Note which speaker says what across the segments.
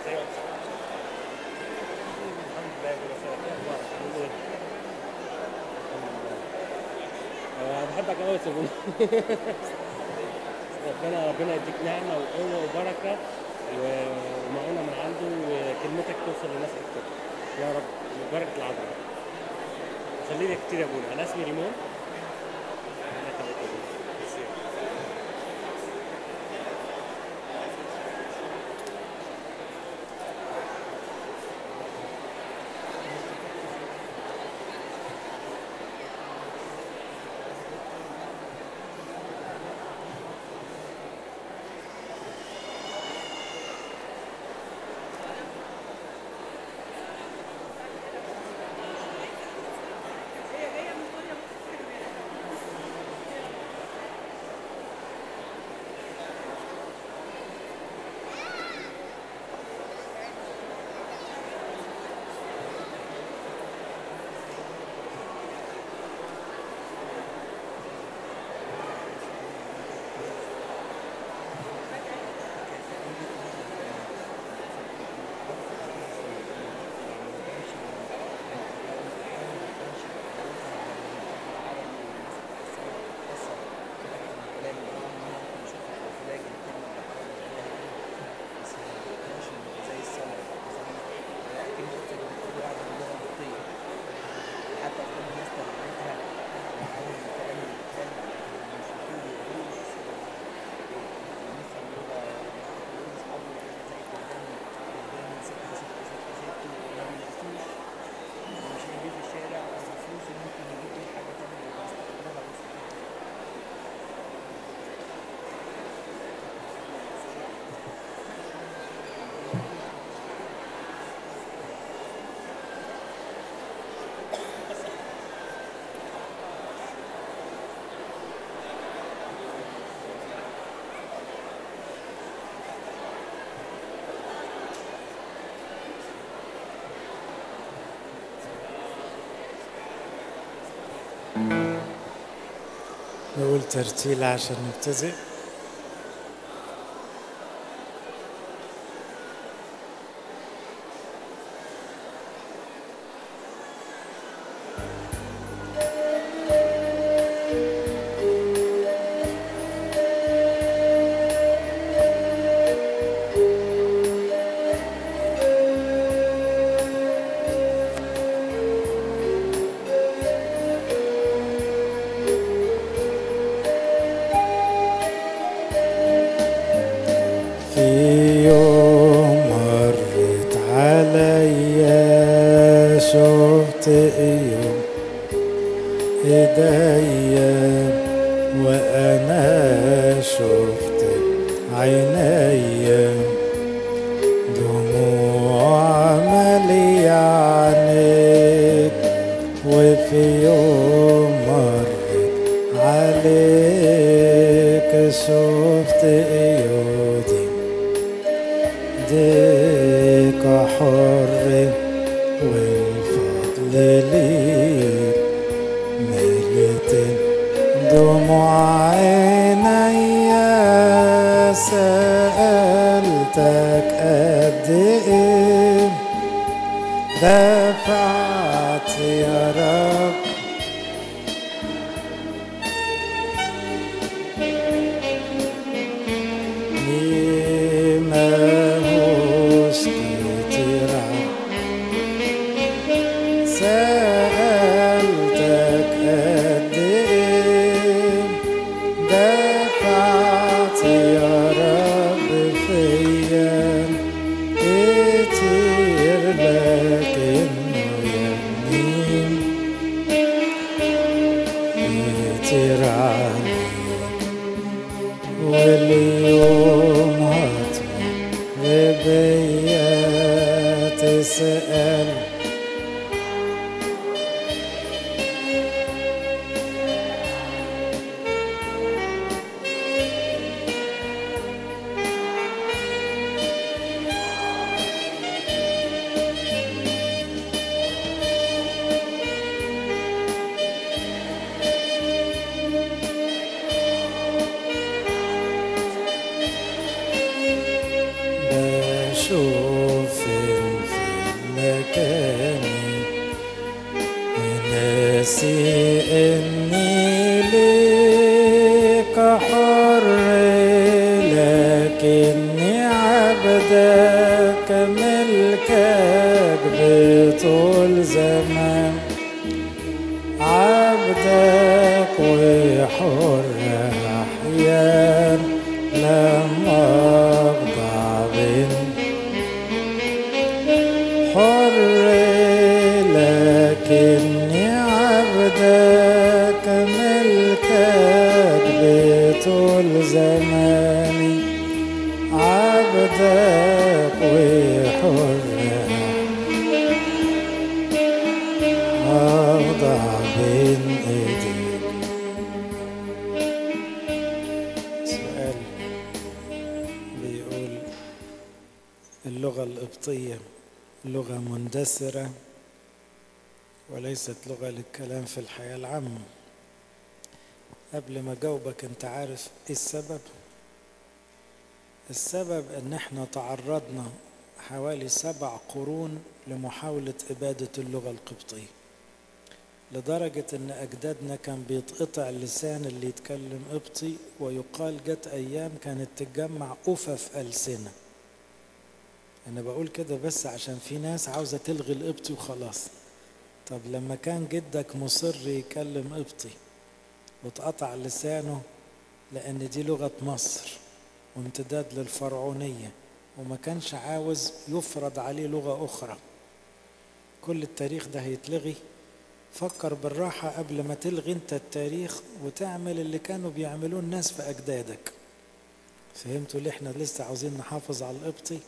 Speaker 1: الحمد لله كل سنة أخبارك عامل إيه؟ الحمد لله آه، بحبك قوي يا سيبوني ربنا ربنا يديك نعمة وقوة وبركة و- ومعونة من عنده وكلمتك توصل لناس أكتر يا رب ببركة العذراء خلي لي كتير يا ابونا أنا اسمي ريمون ربنا يخليك يا ابونا ميرسي.
Speaker 2: نقول ترتيل عشان نبتدئ في يوم مرت عليا شفت يوم ايديا وانا شفت عينيا دموع مالية عينيك وفي يوم مرت عليك شفت ايودي ديك حر والفضل ليك ملت دموع عينيا سألتك قد ايه دفعت يا رب ما هوش كتير سألتك قد إيه دفعت يا رب فيا كتير لكنه يمين كتير عليك واليوم هتمر بيا تسأل بشوف نفسي إني ليك حر لكني عبدك ملكك بطول زمان عبدك وحر أحيان لما أخضع بين حر لكني عبدك ملكك بطول زماني عبدك وحر أخضع بين إيديك سؤال بيقول اللغة القبطية لغة مندثرة وليست لغة للكلام في الحياة العامة قبل ما جاوبك انت عارف ايه السبب السبب ان احنا تعرضنا حوالي سبع قرون لمحاولة إبادة اللغة القبطية لدرجة ان أجدادنا كان بيتقطع اللسان اللي يتكلم قبطي ويقال جت أيام كانت تتجمع أفف ألسنة أنا بقول كده بس عشان في ناس عاوزة تلغي القبطي وخلاص طب لما كان جدك مصر يكلم قبطي واتقطع لسانه لأن دي لغة مصر وامتداد للفرعونية وما كانش عاوز يفرض عليه لغة أخرى كل التاريخ ده هيتلغي فكر بالراحة قبل ما تلغي انت التاريخ وتعمل اللي كانوا بيعملوه الناس في أجدادك فهمتوا ليه احنا لسه عاوزين نحافظ على القبطي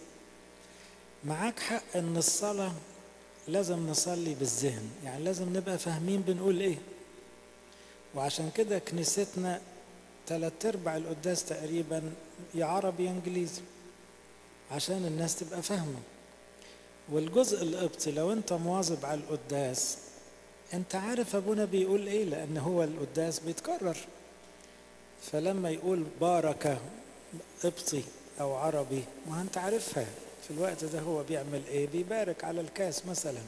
Speaker 2: معاك حق ان الصلاة لازم نصلي بالذهن يعني لازم نبقى فاهمين بنقول ايه وعشان كده كنيستنا تلات ارباع القداس تقريبا يا عربي يا انجليزي عشان الناس تبقى فاهمة والجزء القبطي لو انت مواظب على القداس انت عارف ابونا بيقول ايه لان هو القداس بيتكرر فلما يقول بارك قبطي او عربي ما انت عارفها في الوقت ده هو بيعمل ايه بيبارك على الكاس مثلا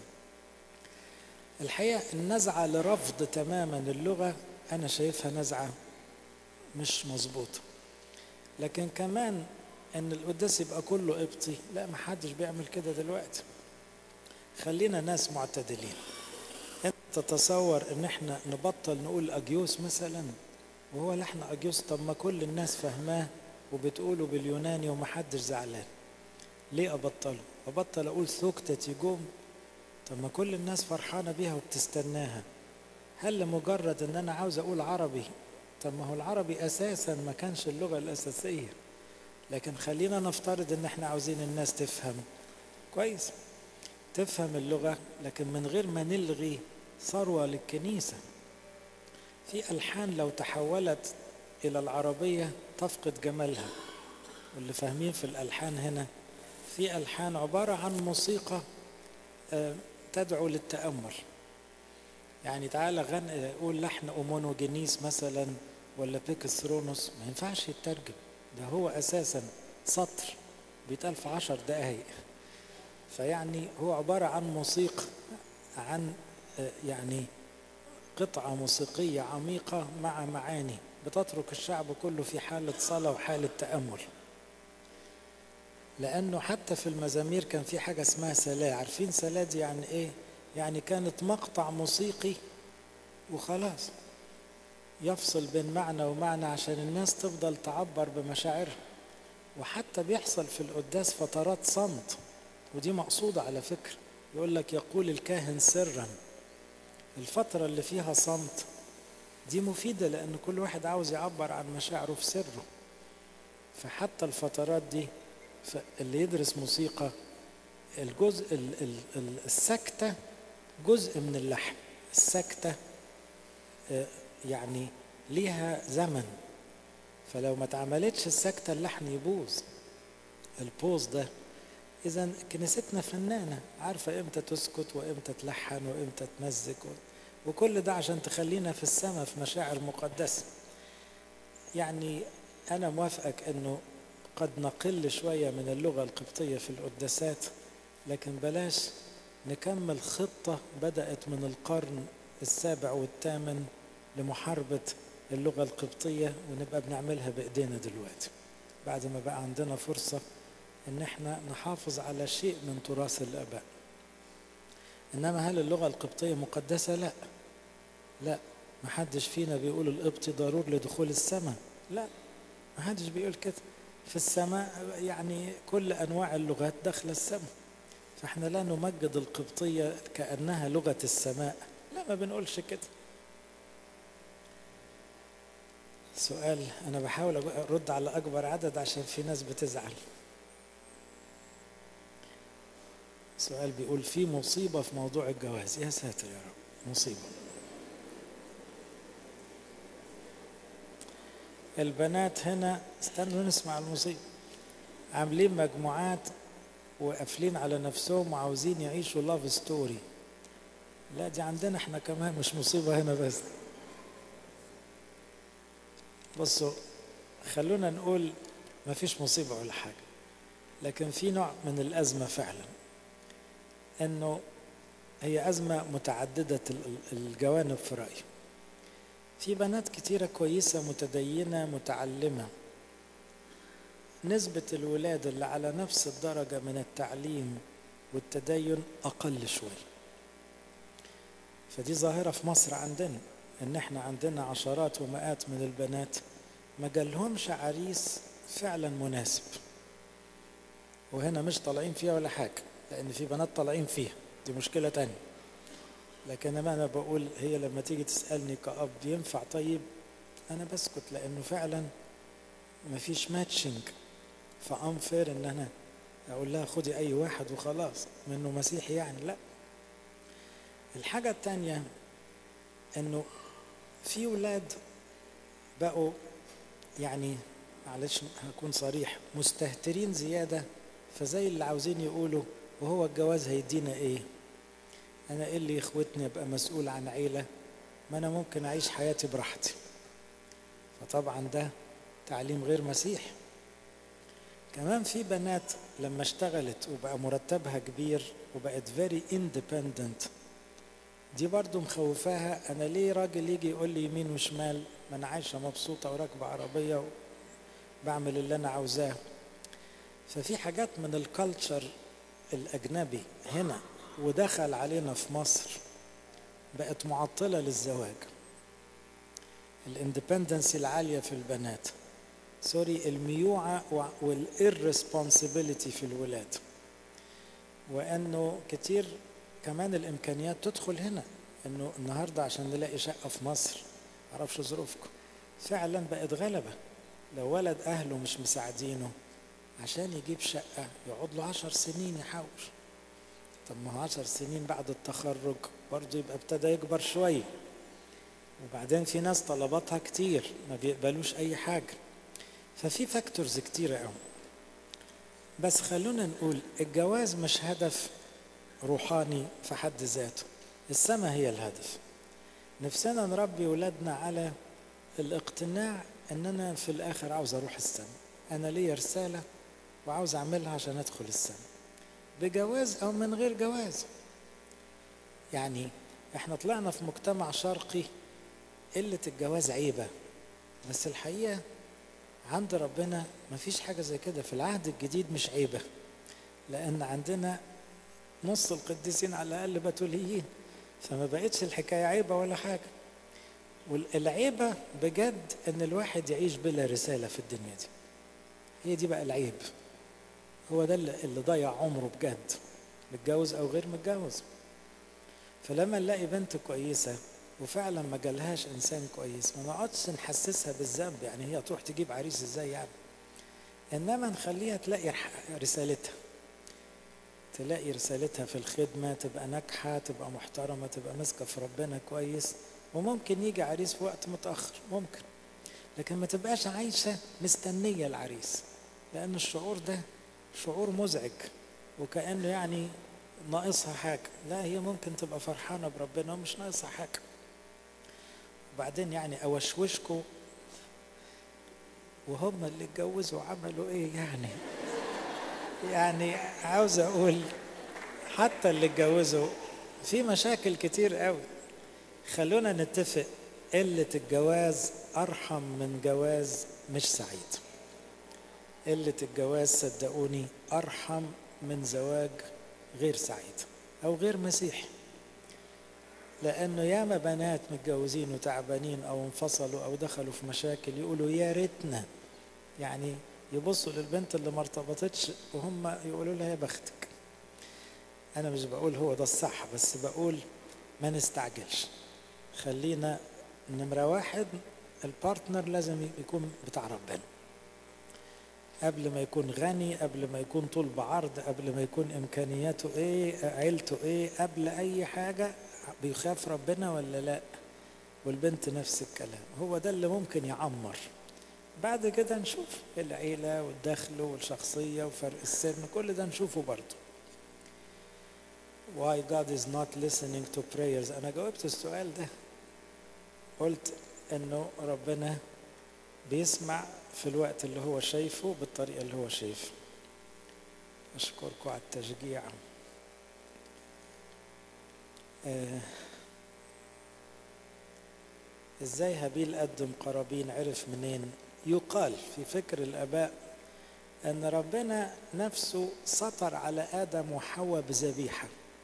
Speaker 2: الحقيقة النزعة لرفض تماما اللغة أنا شايفها نزعة مش مظبوطة لكن كمان ان القداس يبقى كله قبطي لا ما حدش بيعمل كده دلوقتي خلينا ناس معتدلين انت تتصور ان احنا نبطل نقول اجيوس مثلا وهو لحن اجيوس طب ما كل الناس فاهماه وبتقوله باليوناني ومحدش زعلان ليه ابطله ابطل اقول ثوكتة تيجوم طب ما كل الناس فرحانة بيها وبتستناها هل لمجرد ان انا عاوز اقول عربي طب ما هو العربي اساسا ما كانش اللغة الاساسية لكن خلينا نفترض ان احنا عاوزين الناس تفهم كويس تفهم اللغة لكن من غير ما نلغي ثروة للكنيسة في ألحان لو تحولت إلى العربية تفقد جمالها واللي فاهمين في الألحان هنا في ألحان عبارة عن موسيقى تدعو للتأمل يعني تعالى غن قول لحن أومونوجينيس مثلا ولا بيكس رونوس ما ينفعش يترجم ده هو أساسا سطر بيتقال في عشر دقايق فيعني هو عبارة عن موسيقى عن يعني قطعة موسيقية عميقة مع معاني بتترك الشعب كله في حالة صلاة وحالة تأمل لأنه حتى في المزامير كان في حاجة اسمها سلاة عارفين سلاة دي يعني إيه؟ يعني كانت مقطع موسيقي وخلاص يفصل بين معنى ومعنى عشان الناس تفضل تعبر بمشاعرها وحتى بيحصل في القداس فترات صمت ودي مقصودة على فكرة يقول لك يقول الكاهن سرا الفترة اللي فيها صمت دي مفيدة لأن كل واحد عاوز يعبر عن مشاعره في سره فحتى الفترات دي اللي يدرس موسيقى الجزء السكتة جزء من اللحن السكتة يعني ليها زمن فلو ما اتعملتش السكتة اللحن يبوظ البوز ده إذا كنيستنا فنانة عارفة إمتى تسكت وإمتى تلحن وإمتى تمزج وكل ده عشان تخلينا في السماء في مشاعر مقدسة يعني أنا موافقك إنه قد نقل شوية من اللغة القبطية في القداسات لكن بلاش نكمل خطة بدأت من القرن السابع والثامن لمحاربة اللغة القبطية ونبقى بنعملها بإيدينا دلوقتي بعد ما بقى عندنا فرصة إن احنا نحافظ على شيء من تراث الآباء إنما هل اللغة القبطية مقدسة؟ لا لا محدش فينا بيقول القبطي ضرور لدخول السماء لا محدش بيقول كده في السماء يعني كل أنواع اللغات داخلة السماء فاحنا لا نمجد القبطية كأنها لغة السماء لا ما بنقولش كده سؤال أنا بحاول أرد على أكبر عدد عشان في ناس بتزعل سؤال بيقول في مصيبة في موضوع الجواز يا ساتر يا رب مصيبة البنات هنا استنوا نسمع المصيبة عاملين مجموعات وقافلين على نفسهم وعاوزين يعيشوا لاف ستوري لا دي عندنا احنا كمان مش مصيبة هنا بس بصوا خلونا نقول ما فيش مصيبة ولا حاجة لكن في نوع من الأزمة فعلا انه هي أزمة متعددة الجوانب في رأيي في بنات كتيرة كويسة متدينة متعلمة نسبة الولاد اللي على نفس الدرجة من التعليم والتدين أقل شوي فدي ظاهرة في مصر عندنا إن إحنا عندنا عشرات ومئات من البنات ما جالهمش عريس فعلا مناسب وهنا مش طالعين فيها ولا حاجة لأن في بنات طالعين فيها دي مشكلة تانية لكن ما أنا بقول هي لما تيجي تسألني كأب ينفع طيب أنا بسكت لأنه فعلا ما فيش ماتشنج فأنفر إن أنا أقول لها خدي أي واحد وخلاص منه مسيحي يعني لا الحاجة التانية إنه في ولاد بقوا يعني معلش هكون صريح مستهترين زيادة فزي اللي عاوزين يقولوا وهو الجواز هيدينا ايه انا ايه اللي يخوتني ابقى مسؤول عن عيلة ما انا ممكن اعيش حياتي براحتي فطبعا ده تعليم غير مسيحي كمان في بنات لما اشتغلت وبقى مرتبها كبير وبقت فيري اندبندنت دي برضو مخوفاها انا ليه راجل يجي يقول لي يمين وشمال ما انا عايشه مبسوطه وراكبه عربيه وبعمل اللي انا عاوزاه ففي حاجات من الكالتشر الاجنبي هنا ودخل علينا في مصر بقت معطله للزواج الاندبندنسي العاليه في البنات سوري الميوعه والإرسبونسبيلتي في الولاد وانه كتير كمان الامكانيات تدخل هنا انه النهارده عشان نلاقي شقه في مصر معرفش ظروفكم فعلا بقت غلبه لو ولد اهله مش مساعدينه عشان يجيب شقه يقعد له عشر سنين يحوش طب ما هو عشر سنين بعد التخرج برضه يبقى ابتدى يكبر شويه وبعدين في ناس طلباتها كتير ما بيقبلوش اي حاجه ففي فاكتورز كتيره قوي بس خلونا نقول الجواز مش هدف روحاني في حد ذاته السماء هي الهدف نفسنا نربي ولادنا على الاقتناع ان انا في الاخر عاوز اروح السماء انا ليا رساله وعاوز اعملها عشان ادخل السماء بجواز او من غير جواز يعني احنا طلعنا في مجتمع شرقي قله الجواز عيبه بس الحقيقه عند ربنا مفيش حاجه زي كده في العهد الجديد مش عيبه لان عندنا نص القديسين على الاقل بتوليين فما بقتش الحكايه عيبه ولا حاجه والعيبه بجد ان الواحد يعيش بلا رساله في الدنيا دي هي دي بقى العيب هو ده اللي ضيع عمره بجد متجوز او غير متجوز فلما نلاقي بنت كويسه وفعلا ما جالهاش انسان كويس ما نقعدش نحسسها بالذنب يعني هي تروح تجيب عريس ازاي يعني انما نخليها تلاقي رسالتها تلاقي رسالتها في الخدمة تبقى ناجحة تبقى محترمة تبقى ماسكة في ربنا كويس وممكن يجي عريس في وقت متأخر ممكن لكن ما تبقاش عايشة مستنية العريس لأن الشعور ده شعور مزعج وكأنه يعني ناقصها حاجة لا هي ممكن تبقى فرحانة بربنا ومش ناقصها حاجة وبعدين يعني أوشوشكوا وهم اللي اتجوزوا عملوا ايه يعني يعني عاوز اقول حتى اللي اتجوزوا في مشاكل كتير قوي خلونا نتفق قلة الجواز أرحم من جواز مش سعيد قلة الجواز صدقوني أرحم من زواج غير سعيد أو غير مسيحي لأنه ياما بنات متجوزين وتعبانين أو انفصلوا أو دخلوا في مشاكل يقولوا يا ريتنا يعني يبصوا للبنت اللي ما ارتبطتش وهم يقولوا لها يا بختك أنا مش بقول هو ده الصح بس بقول ما نستعجلش خلينا نمرة واحد البارتنر لازم يكون بتاع ربنا قبل ما يكون غني قبل ما يكون طول بعرض قبل ما يكون امكانياته ايه عيلته ايه قبل اي حاجه بيخاف ربنا ولا لا والبنت نفس الكلام هو ده اللي ممكن يعمر بعد كده نشوف العيلة والدخل والشخصية وفرق السن كل ده نشوفه برضه Why God is not listening to prayers أنا جاوبت السؤال ده قلت إنه ربنا بيسمع في الوقت اللي هو شايفه بالطريقة اللي هو شايفه أشكركم على التشجيع آه ازاي هابيل قدم قرابين عرف منين يقال في فكر الاباء ان ربنا نفسه سطر على ادم وحواء بذبيحه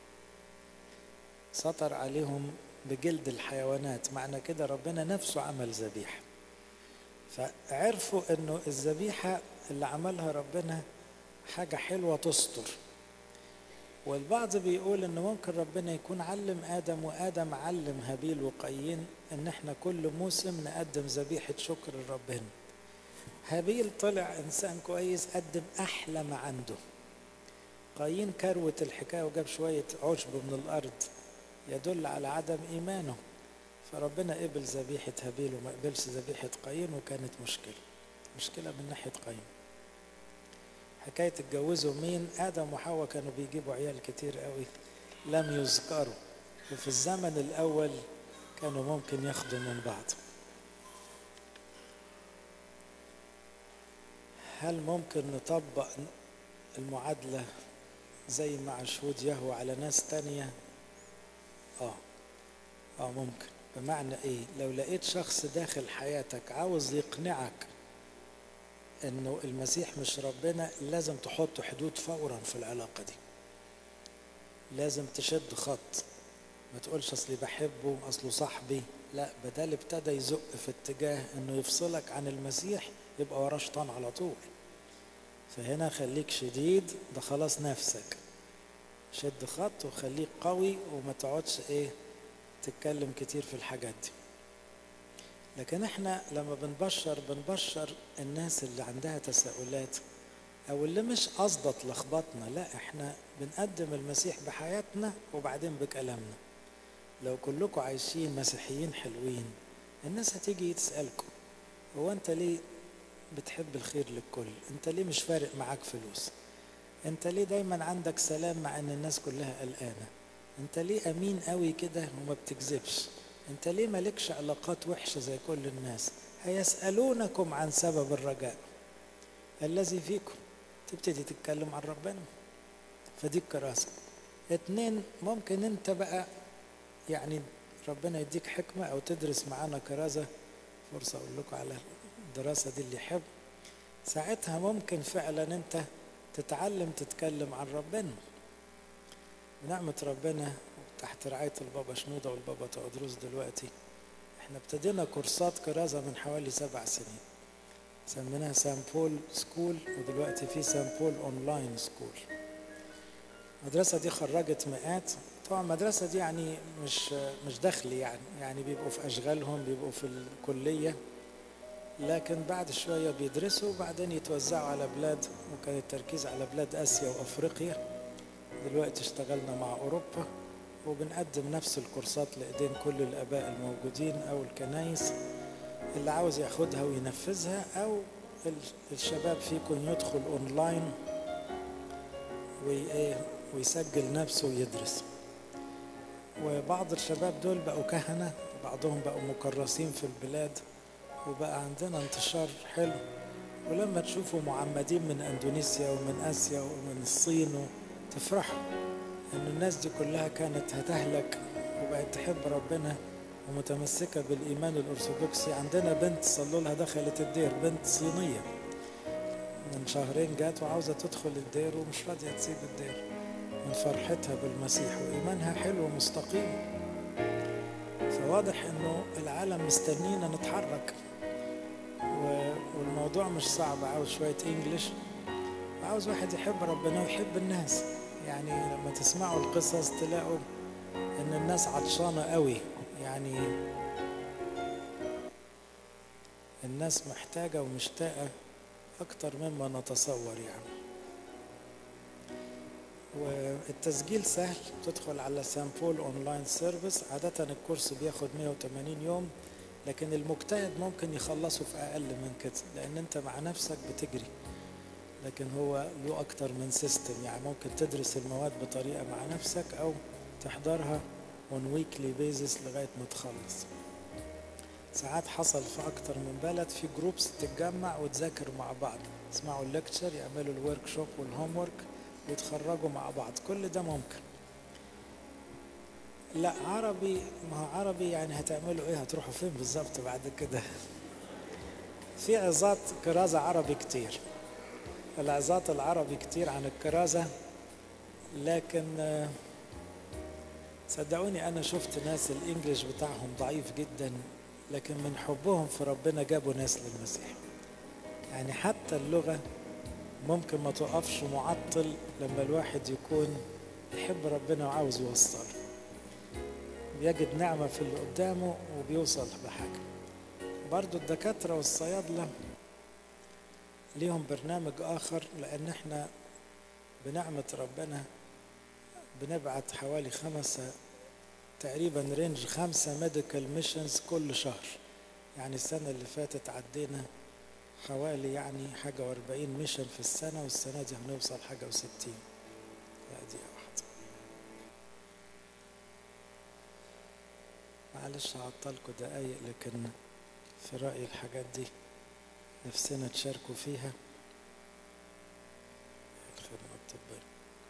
Speaker 2: سطر عليهم بجلد الحيوانات معنى كده ربنا نفسه عمل ذبيحه فعرفوا انه الذبيحه اللي عملها ربنا حاجه حلوه تستر والبعض بيقول ان ممكن ربنا يكون علم ادم وادم علم هابيل وقايين ان احنا كل موسم نقدم ذبيحه شكر لربنا هابيل طلع انسان كويس قدم احلى ما عنده قايين كروت الحكايه وجاب شويه عشب من الارض يدل على عدم ايمانه فربنا قبل ذبيحه هابيل وما قبلش ذبيحه قايين وكانت مشكله مشكله من ناحيه قايين حكاية اتجوزوا مين آدم وحواء كانوا بيجيبوا عيال كتير قوي لم يذكروا وفي الزمن الأول كانوا ممكن ياخدوا من بعض هل ممكن نطبق المعادلة زي مع شهود يهوى على ناس تانية اه اه ممكن بمعنى ايه لو لقيت شخص داخل حياتك عاوز يقنعك انه المسيح مش ربنا لازم تحط حدود فورا في العلاقه دي لازم تشد خط ما تقولش اصلي بحبه اصله صاحبي لا بدل ابتدى يزق في اتجاه انه يفصلك عن المسيح يبقى وراه شيطان على طول فهنا خليك شديد ده خلاص نفسك شد خط وخليك قوي وما تقعدش ايه تتكلم كتير في الحاجات دي لكن احنا لما بنبشر بنبشر الناس اللي عندها تساؤلات او اللي مش قصده تلخبطنا لا احنا بنقدم المسيح بحياتنا وبعدين بكلامنا لو كلكم عايشين مسيحيين حلوين الناس هتيجي تسألكم هو انت ليه بتحب الخير للكل انت ليه مش فارق معاك فلوس انت ليه دايما عندك سلام مع ان الناس كلها قلقانه انت ليه امين قوي كده وما بتكذبش انت ليه مالكش علاقات وحشة زي كل الناس هيسألونكم عن سبب الرجاء الذي فيكم تبتدي تتكلم عن ربنا فدي الكراسة اتنين ممكن انت بقى يعني ربنا يديك حكمة او تدرس معانا كرازة فرصة اقول لكم على الدراسة دي اللي يحب ساعتها ممكن فعلا انت تتعلم تتكلم عن ربنا بنعمة ربنا تحت رعاية البابا شنودة والبابا تودروس دلوقتي احنا ابتدينا كورسات كرازة من حوالي سبع سنين سميناها سان بول سكول ودلوقتي في سان بول اونلاين سكول المدرسة دي خرجت مئات طبعا المدرسة دي يعني مش مش دخلي يعني يعني بيبقوا في أشغالهم بيبقوا في الكلية لكن بعد شوية بيدرسوا وبعدين يتوزعوا على بلاد وكان التركيز على بلاد آسيا وأفريقيا دلوقتي اشتغلنا مع أوروبا وبنقدم نفس الكورسات لإيدين كل الآباء الموجودين أو الكنايس اللي عاوز ياخدها وينفذها أو الشباب فيكم يدخل أونلاين ويسجل نفسه ويدرس وبعض الشباب دول بقوا كهنة بعضهم بقوا مكرسين في البلاد وبقى عندنا انتشار حلو ولما تشوفوا معمدين من اندونيسيا ومن اسيا ومن الصين تفرحوا ان الناس دي كلها كانت هتهلك وبقت تحب ربنا ومتمسكة بالإيمان الأرثوذكسي عندنا بنت صلوا لها دخلت الدير بنت صينية من شهرين جات وعاوزة تدخل الدير ومش راضية تسيب الدير من فرحتها بالمسيح وإيمانها حلو ومستقيم فواضح إنه العالم مستنينا نتحرك والموضوع مش صعب عاوز شوية إنجليش عاوز واحد يحب ربنا ويحب الناس يعني لما تسمعوا القصص تلاقوا ان الناس عطشانه قوي يعني الناس محتاجه ومشتاقه اكتر مما نتصور يعني والتسجيل سهل تدخل على سامبول اونلاين سيرفيس عاده الكورس بياخد 180 يوم لكن المجتهد ممكن يخلصه في اقل من كده لان انت مع نفسك بتجري لكن هو له أكتر من سيستم يعني ممكن تدرس المواد بطريقة مع نفسك أو تحضرها on weekly basis لغاية ما تخلص ساعات حصل في أكتر من بلد في جروبس تتجمع وتذاكر مع بعض يسمعوا الليكتشر يعملوا الورك شوب والهوم ورك ويتخرجوا مع بعض كل ده ممكن لا عربي ما هو عربي يعني هتعملوا ايه هتروحوا فين بالظبط بعد كده في عظات كرازة عربي كتير العظات العربي كتير عن الكرازة لكن صدقوني أنا شفت ناس الإنجليش بتاعهم ضعيف جدا لكن من حبهم في ربنا جابوا ناس للمسيح يعني حتى اللغة ممكن ما تقفش معطل لما الواحد يكون يحب ربنا وعاوز يوصل بيجد نعمة في اللي قدامه وبيوصل بحاجة برضو الدكاترة والصيادلة ليهم برنامج آخر لأن احنا بنعمة ربنا بنبعت حوالي خمسة تقريبا رينج خمسة ميديكال ميشنز كل شهر يعني السنة اللي فاتت عدينا حوالي يعني حاجة واربعين ميشن في السنة والسنة دي هنوصل حاجة وستين لا دي واحدة معلش هعطلكوا دقايق لكن في رأيي الحاجات دي نفسنا تشاركوا فيها الخدمة الطبية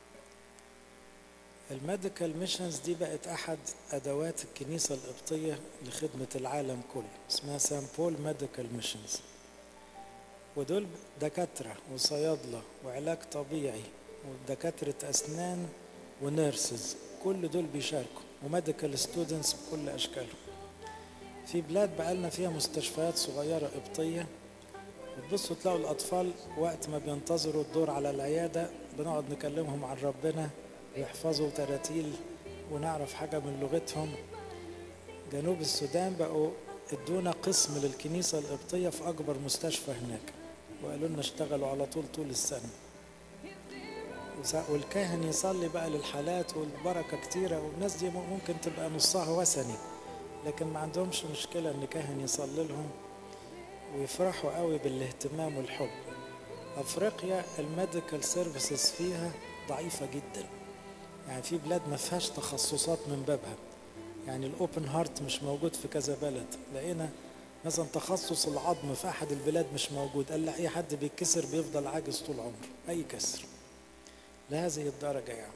Speaker 2: الميديكال ميشنز دي بقت أحد أدوات الكنيسة القبطية لخدمة العالم كله اسمها سامبول ميديكال ميشنز ودول دكاترة وصيادلة وعلاج طبيعي ودكاترة أسنان ونيرسز كل دول بيشاركوا وميديكال ستودنتس بكل أشكالهم في بلاد بقالنا فيها مستشفيات صغيرة قبطية وتبصوا تلاقوا الأطفال وقت ما بينتظروا الدور على العيادة بنقعد نكلمهم عن ربنا ويحفظوا تراتيل ونعرف حاجة من لغتهم جنوب السودان بقوا ادونا قسم للكنيسة القبطية في أكبر مستشفى هناك وقالوا لنا اشتغلوا على طول طول السنة والكاهن يصلي بقى للحالات والبركة كتيرة والناس دي ممكن تبقى نصها وثني لكن ما عندهمش مشكلة ان كاهن يصلي لهم ويفرحوا قوي بالاهتمام والحب افريقيا الميديكال سيرفيسز فيها ضعيفة جدا يعني في بلاد ما فيهاش تخصصات من بابها يعني الاوبن هارت مش موجود في كذا بلد لقينا مثلا تخصص العظم في احد البلاد مش موجود قال لا اي حد بيتكسر بيفضل عاجز طول عمره اي كسر لهذه الدرجه يعني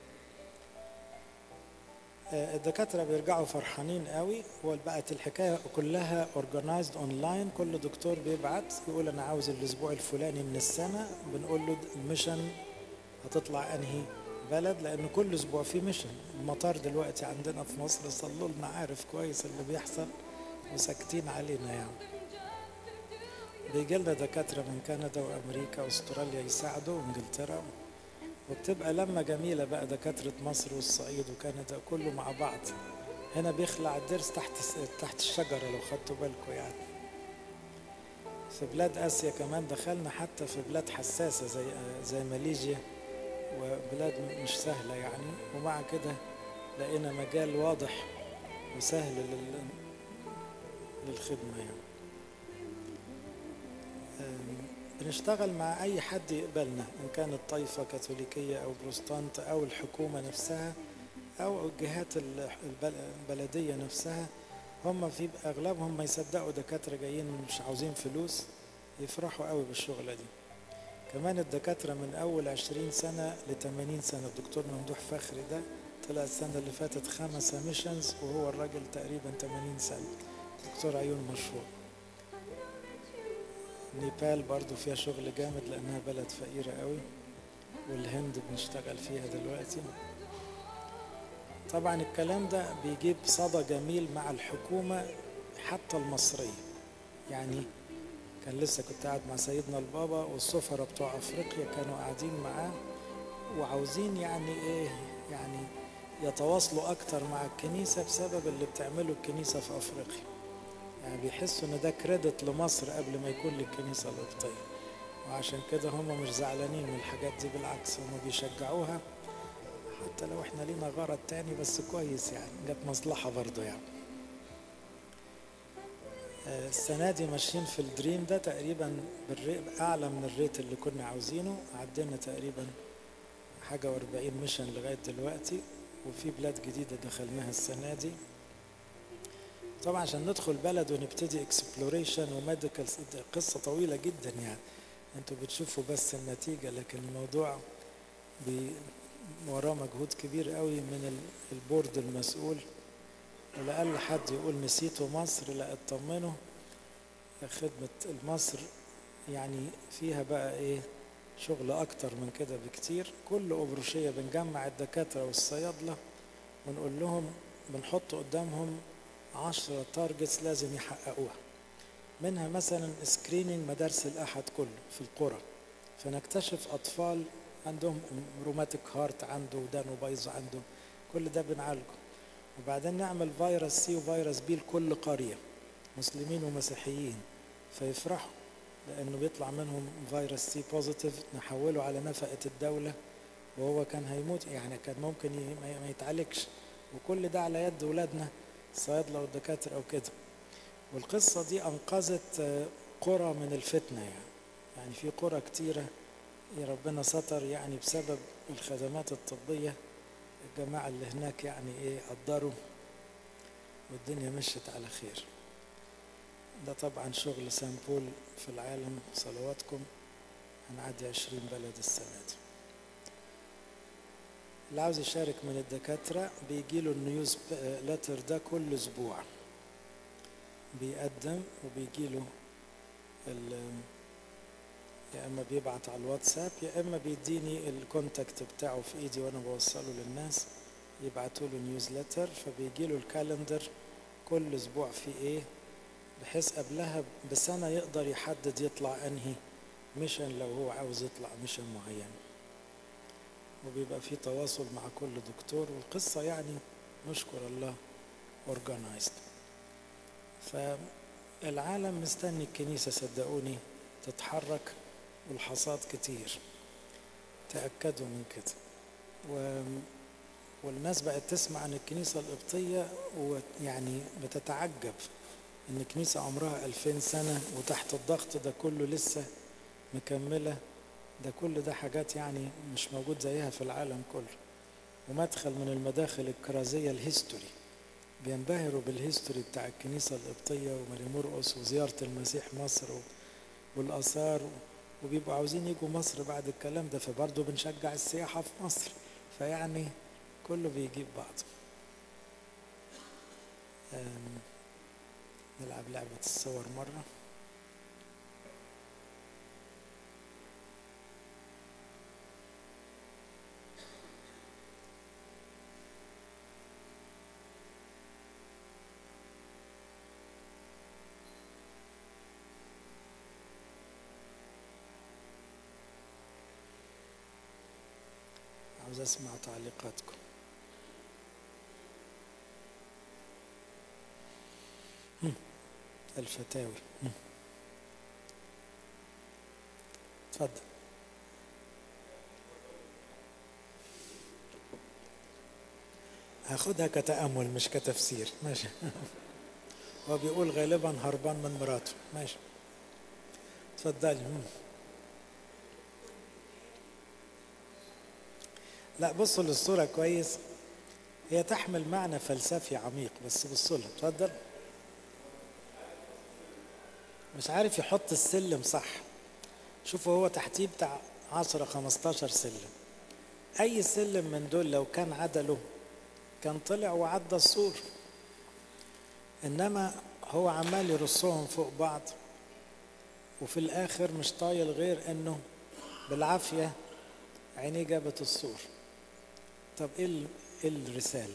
Speaker 2: الدكاترة بيرجعوا فرحانين قوي وبقت الحكاية كلها اورجنايزد اونلاين كل دكتور بيبعت يقول انا عاوز الاسبوع الفلاني من السنة بنقول له الميشن هتطلع انهي بلد لان كل اسبوع في ميشن المطار دلوقتي عندنا في مصر صلوا لنا عارف كويس اللي بيحصل وساكتين علينا يعني بيجي لنا دكاترة من كندا وامريكا واستراليا يساعدوا وانجلترا وبتبقى لمة جميلة بقى دكاترة مصر والصعيد وكندا كله مع بعض هنا بيخلع الدرس تحت تحت الشجرة لو خدتوا بالكم يعني في بلاد آسيا كمان دخلنا حتى في بلاد حساسة زي زي ماليزيا وبلاد مش سهلة يعني ومع كده لقينا مجال واضح وسهل لل... للخدمة يعني بنشتغل مع أي حد يقبلنا إن كانت طائفة كاثوليكية أو بروستانت أو الحكومة نفسها أو الجهات البلدية نفسها هم في أغلبهم ما يصدقوا دكاترة جايين مش عاوزين فلوس يفرحوا قوي بالشغلة دي كمان الدكاترة من أول عشرين سنة لتمانين سنة الدكتور ممدوح فخري ده طلع السنة اللي فاتت خمسة ميشنز وهو الراجل تقريبا 80 سنة دكتور عيون مشهور نيبال برضو فيها شغل جامد لأنها بلد فقيرة قوي والهند بنشتغل فيها دلوقتي طبعا الكلام ده بيجيب صدى جميل مع الحكومة حتى المصرية يعني كان لسه كنت قاعد مع سيدنا البابا والسفراء بتوع افريقيا كانوا قاعدين معاه وعاوزين يعني ايه يعني يتواصلوا اكتر مع الكنيسه بسبب اللي بتعمله الكنيسه في افريقيا يعني بيحسوا ان ده كريدت لمصر قبل ما يكون للكنيسه القبطيه وعشان كده هم مش زعلانين من الحاجات دي بالعكس هم بيشجعوها حتى لو احنا لينا غرض تاني بس كويس يعني جت مصلحه برضه يعني السنة دي ماشيين في الدريم ده تقريبا بالريت أعلى من الريت اللي كنا عاوزينه عدينا تقريبا حاجة وأربعين ميشن لغاية دلوقتي وفي بلاد جديدة دخلناها السنة دي طبعا عشان ندخل بلد ونبتدي اكسبلوريشن وميديكال قصة طويلة جدا يعني انتوا بتشوفوا بس النتيجة لكن الموضوع وراه مجهود كبير قوي من البورد المسؤول ولأقل حد يقول نسيتوا مصر لا اطمنوا خدمة مصر يعني فيها بقى ايه شغل اكتر من كده بكتير كل أبروشية بنجمع الدكاترة والصيادلة ونقول لهم بنحط قدامهم عشرة تارجتس لازم يحققوها منها مثلا سكرينينج مدارس الأحد كله في القرى فنكتشف أطفال عندهم روماتيك هارت عنده ودانه بايظ عنده كل ده بنعالجه وبعدين نعمل فيروس سي وفيروس بي لكل قرية مسلمين ومسيحيين فيفرحوا لأنه بيطلع منهم فيروس سي بوزيتيف نحوله على نفقة الدولة وهو كان هيموت يعني كان ممكن ما يتعالجش وكل ده على يد ولادنا الصيادلة والدكاترة وكده والقصة دي أنقذت قرى من الفتنة يعني يعني في قرى كتيرة ربنا ستر يعني بسبب الخدمات الطبية الجماعة اللي هناك يعني ايه قدروا والدنيا مشت على خير ده طبعا شغل سامبول في العالم صلواتكم هنعدي عشرين بلد السنة دي اللي عاوز يشارك من الدكاترة بيجيله النيوز لتر ده كل أسبوع بيقدم وبيجيله يا اما بيبعت على الواتساب يا اما بيديني الكونتاكت بتاعه في ايدي وانا بوصله للناس يبعتوا له نيوزلتر فبيجي له الكالندر كل اسبوع في ايه بحيث قبلها بسنه يقدر يحدد يطلع انهي ميشن لو هو عاوز يطلع ميشن معين وبيبقى في تواصل مع كل دكتور والقصه يعني نشكر الله اورجنايزد فالعالم مستني الكنيسه صدقوني تتحرك والحصاد كتير تأكدوا من كده و... والناس بقت تسمع عن الكنيسة القبطية ويعني بتتعجب إن كنيسة عمرها ألفين سنة وتحت الضغط ده كله لسه مكملة ده كل ده حاجات يعني مش موجود زيها في العالم كله ومدخل من المداخل الكرازية الهيستوري بينبهروا بالهيستوري بتاع الكنيسة القبطية وماري مرقس وزيارة المسيح مصر و... والآثار وبيبقوا عاوزين يجوا مصر بعد الكلام ده فبرضه بنشجع السياحة في مصر فيعني كله بيجيب بعضه نلعب لعبة الصور مرة عاوز اسمع تعليقاتكم الفتاوي اتفضل هاخدها كتأمل مش كتفسير ماشي هو بيقول غالبا هربان من مراته ماشي اتفضلي لا بصوا للصورة كويس هي تحمل معنى فلسفي عميق بس بصوا لها اتفضل مش عارف يحط السلم صح شوفوا هو تحتيه بتاع 10 15 سلم اي سلم من دول لو كان عدله كان طلع وعدى السور انما هو عمال يرصهم فوق بعض وفي الاخر مش طايل غير انه بالعافيه عينيه جابت السور طب ايه ال- ايه الرساله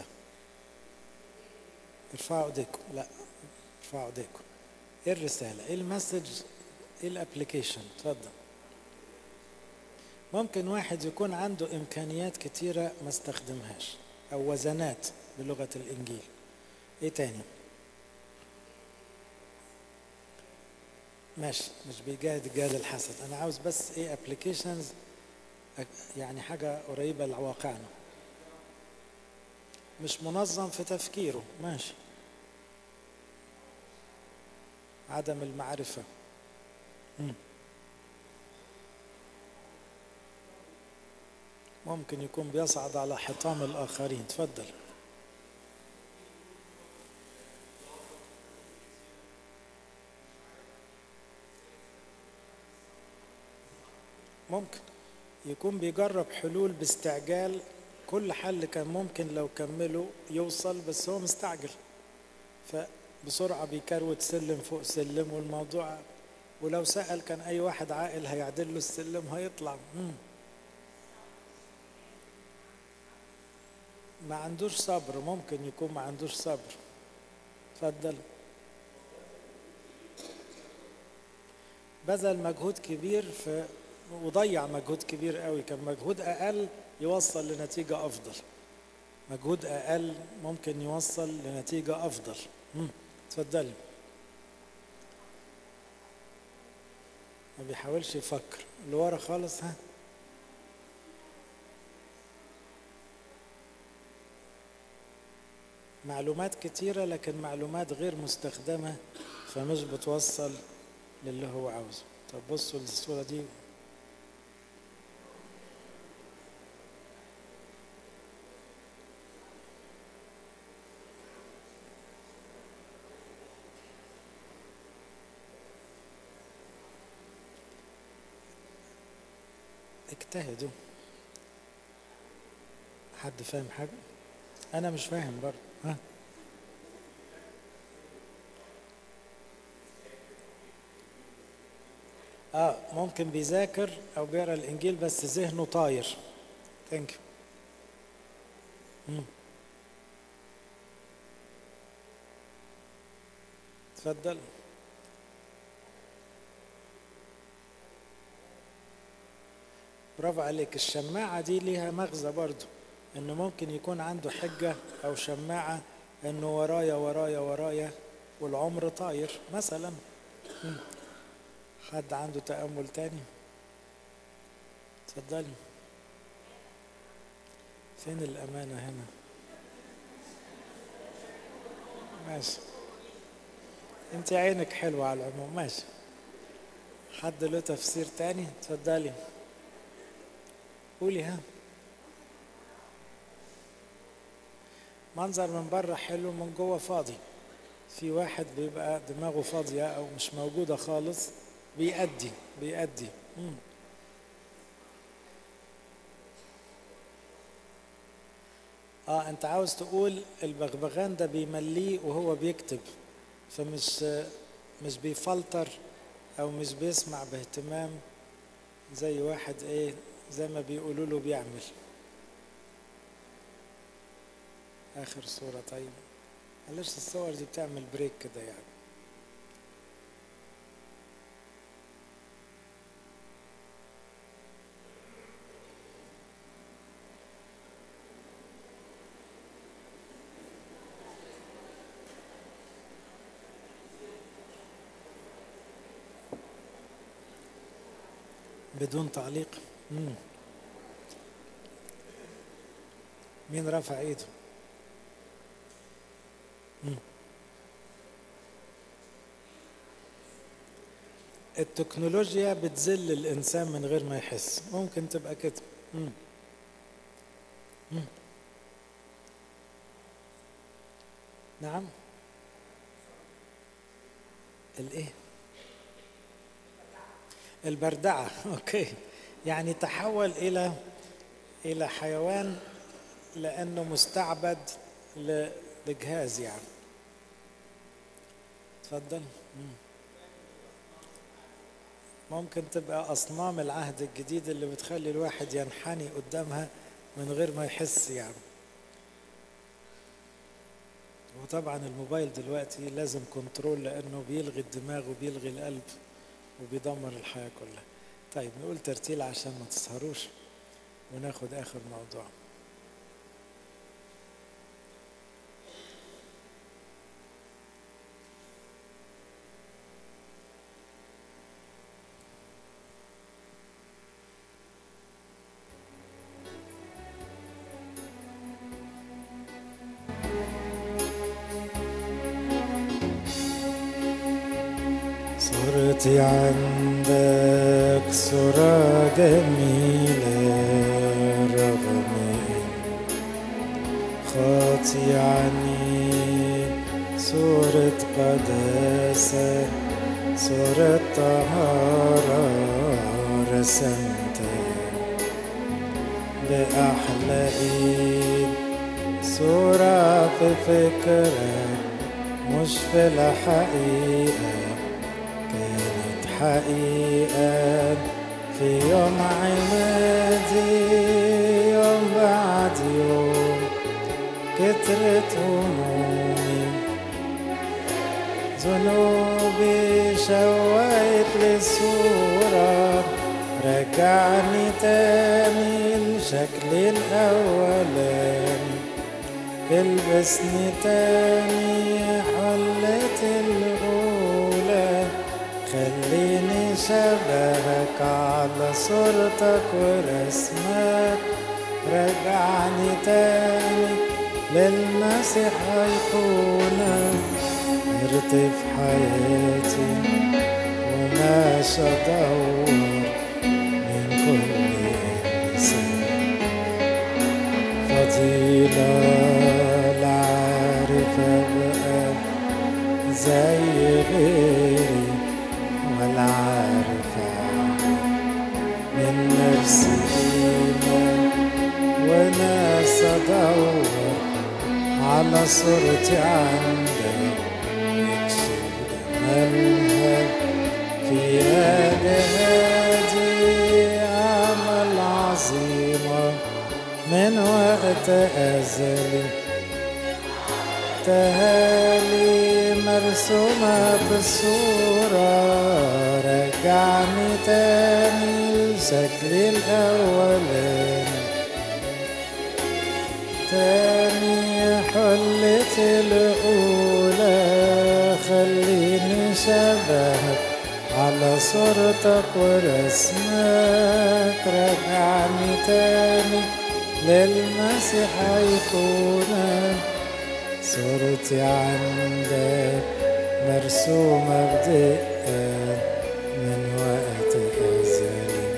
Speaker 2: ارفعوا ايديكم لا ارفعوا ايديكم ايه الرساله ايه المسج ايه الابلكيشن اتفضل ممكن واحد يكون عنده امكانيات كتيره ما استخدمهاش او وزنات بلغه الانجيل ايه تاني ماشي مش بيجاهد الجهاد الحسد انا عاوز بس ايه ابلكيشنز يعني حاجه قريبه لواقعنا مش منظم في تفكيره ماشي عدم المعرفه مم. ممكن يكون بيصعد على حطام الآخرين تفضل ممكن يكون بيجرب حلول باستعجال كل حل كان ممكن لو كمله يوصل بس هو مستعجل فبسرعة بيكروت سلم فوق سلم والموضوع ولو سأل كان أي واحد عاقل هيعدل له السلم هيطلع مم. ما عندوش صبر ممكن يكون ما عندوش صبر اتفضل بذل مجهود كبير في وضيع مجهود كبير قوي كان مجهود اقل يوصل لنتيجة افضل مجهود اقل ممكن يوصل لنتيجة افضل مم. اتفضلي ما بيحاولش يفكر اللي ورا خالص ها معلومات كتيرة لكن معلومات غير مستخدمة فمش بتوصل للي هو عاوزه طب بصوا للصورة دي اجتهدوا حد فاهم حاجة؟ أنا مش فاهم برضه ها اه ممكن بيذاكر او بيقرا الانجيل بس ذهنه طاير ثانك يو اتفضل برافو عليك الشماعة دي ليها مغزى برضو انه ممكن يكون عنده حجة او شماعة انه ورايا ورايا ورايا والعمر طاير مثلا مم. حد عنده تأمل تاني اتفضلي فين الأمانة هنا ماشي انت عينك حلوة على العموم ماشي حد له تفسير تاني اتفضلي قولي ها منظر من بره حلو من جوه فاضي في واحد بيبقى دماغه فاضية أو مش موجودة خالص بيأدي بيأدي مم. اه انت عاوز تقول البغبغان ده بيمليه وهو بيكتب فمش مش بيفلتر او مش بيسمع باهتمام زي واحد ايه زي ما بيقولوا له بيعمل اخر صورة طيب معلش الصور دي بتعمل بريك كده يعني بدون تعليق مم. مين رفع ايده مم. التكنولوجيا بتذل الانسان من غير ما يحس ممكن تبقى كده مم. مم. نعم الايه البردعة اوكي يعني تحول الى الى حيوان لانه مستعبد ل- لجهاز يعني اتفضل مم. ممكن تبقى أصنام العهد الجديد اللي بتخلي الواحد ينحني قدامها من غير ما يحس يعني وطبعا الموبايل دلوقتي لازم كنترول لأنه بيلغي الدماغ وبيلغي القلب وبيدمر الحياة كلها طيب نقول ترتيل عشان ما تسهروش وناخد آخر موضوع صورتي عندك صورة جميلة رغم خاطي عني صورة قداسة صورة طهارة رسمتها بأحلى إيد صورة في فكرك مش في الحقيقة كانت حقيقة في يوم عمادي يوم بعد يوم كترت همومي ذنوبي شويت للصورة رجعني تاني لشكلي الأولاني البسني تاني حلتي الأولى خليني شبهك على صورتك ورسمك رجعني تاني للمسيح أيقونة ارتف حياتي وماشي أدور من كل إنسان فضيلة العارف أبقى زي غيري ولا عارف أعمل من نفسي قيمة وناس أدور على صورتي عندك يكشف جمالها فيها جهادي عمل عظيمة من وقت أزلي تهالي مرسومة في الصورة رجعني تاني لشكلي الأولاني تاني حلتي الأولى خليني شبهك على صورتك ورسمك رجعني تاني للمسيح أيقونة صورتي عندك مرسومة بدقة من وقت أزلي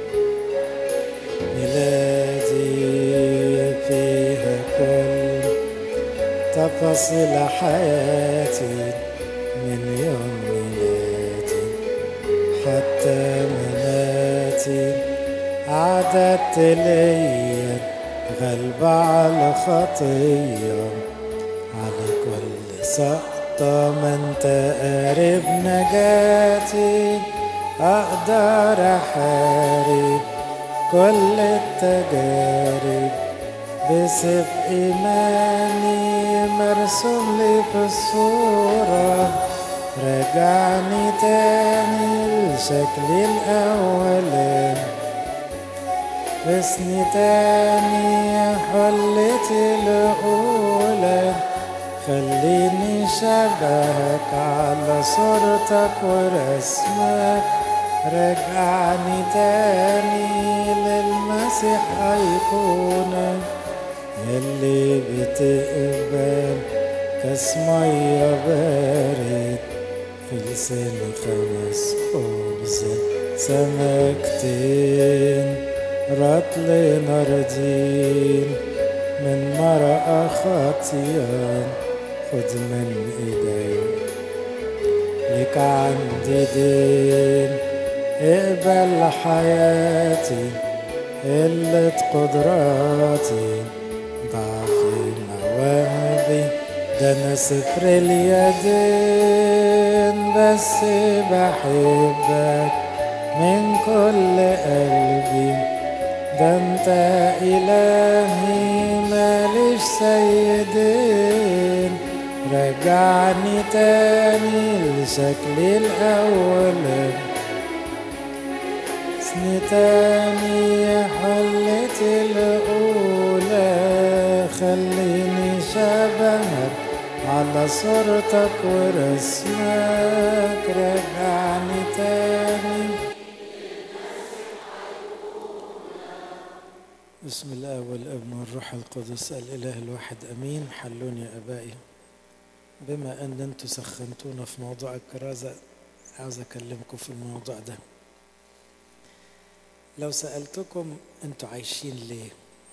Speaker 2: ميلادي فيها كل تفاصيل حياتي من يوم ميلادي حتى مماتي عددت ليا غلبة على خطية على كل سقطة ما انت قريب نجاتي اقدر احارب كل التجارب بسيف ايماني مرسوم لي في الصورة رجعني تاني لشكلي الاولاني بسني تاني حلتي الأولى خليني شبهك على صورتك ورسمك رجعني تاني للمسيح أيقونة يلي بتقبل كاس مية بارد في لسان خمس خبز سمكتين رطل ناردين من مرأة خاطية خد من ايدي لك عندي دين اقبل حياتي قلة قدراتي ضعفي وهبي ده انا صفر اليدين بس بحبك من كل قلبي ده انت الهي ماليش سيدين رجعني تاني لشكلي الاول سني تاني حلتي الاولى خليني شبهك على صورتك ورسمك رجعني تاني بسم الله والابن والروح القدس الاله الواحد امين حلوني يا ابائي بما ان انتوا سخنتونا في موضوع الكرازه عاوز اكلمكم في الموضوع ده لو سالتكم انتوا عايشين ليه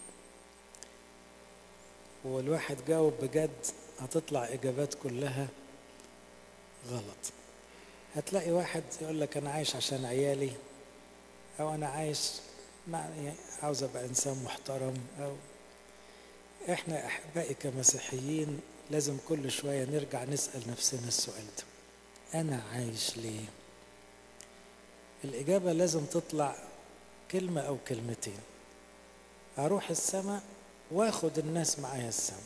Speaker 2: والواحد جاوب بجد هتطلع اجابات كلها غلط هتلاقي واحد يقول لك انا عايش عشان عيالي او انا عايش مع يعني عاوز ابقى انسان محترم او احنا احبائي كمسيحيين لازم كل شويه نرجع نسال نفسنا السؤال ده انا عايش ليه الاجابه لازم تطلع كلمه او كلمتين اروح السماء واخد الناس معايا السماء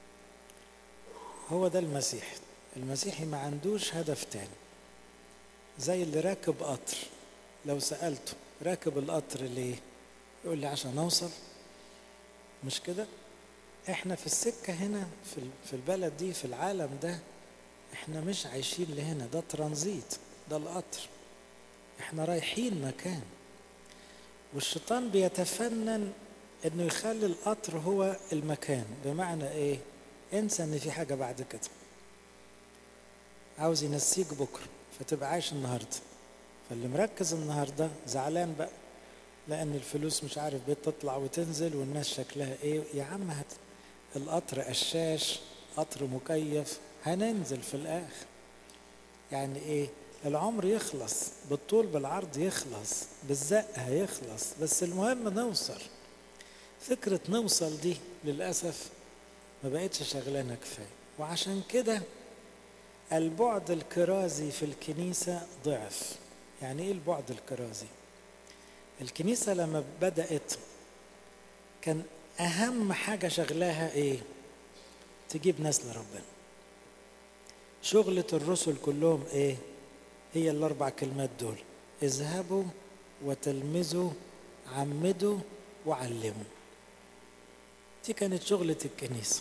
Speaker 2: هو ده المسيح المسيحي ما عندوش هدف تاني زي اللي راكب قطر لو سألته راكب القطر ليه يقول لي عشان اوصل مش كده احنا في السكة هنا في في البلد دي في العالم ده احنا مش عايشين لهنا ده ترانزيت ده القطر احنا رايحين مكان والشيطان بيتفنن انه يخلي القطر هو المكان بمعنى ايه انسى ان في حاجة بعد كده عاوز ينسيك بكرة فتبقى عايش النهاردة فاللي مركز النهاردة زعلان بقى لأن الفلوس مش عارف بتطلع وتنزل والناس شكلها ايه يا عم هت القطر قشاش قطر مكيف هننزل في الآخر يعني ايه العمر يخلص بالطول بالعرض يخلص بالزق هيخلص بس المهم نوصل فكرة نوصل دي للأسف ما بقتش شغلانة كفاية وعشان كده البعد الكرازي في الكنيسة ضعف يعني ايه البعد الكرازي الكنيسة لما بدأت كان أهم حاجة شغلاها ايه تجيب ناس لربنا شغلة الرسل كلهم ايه هي الأربع كلمات دول اذهبوا وتلمذوا عمدوا وعلموا دي كانت شغلة الكنيسة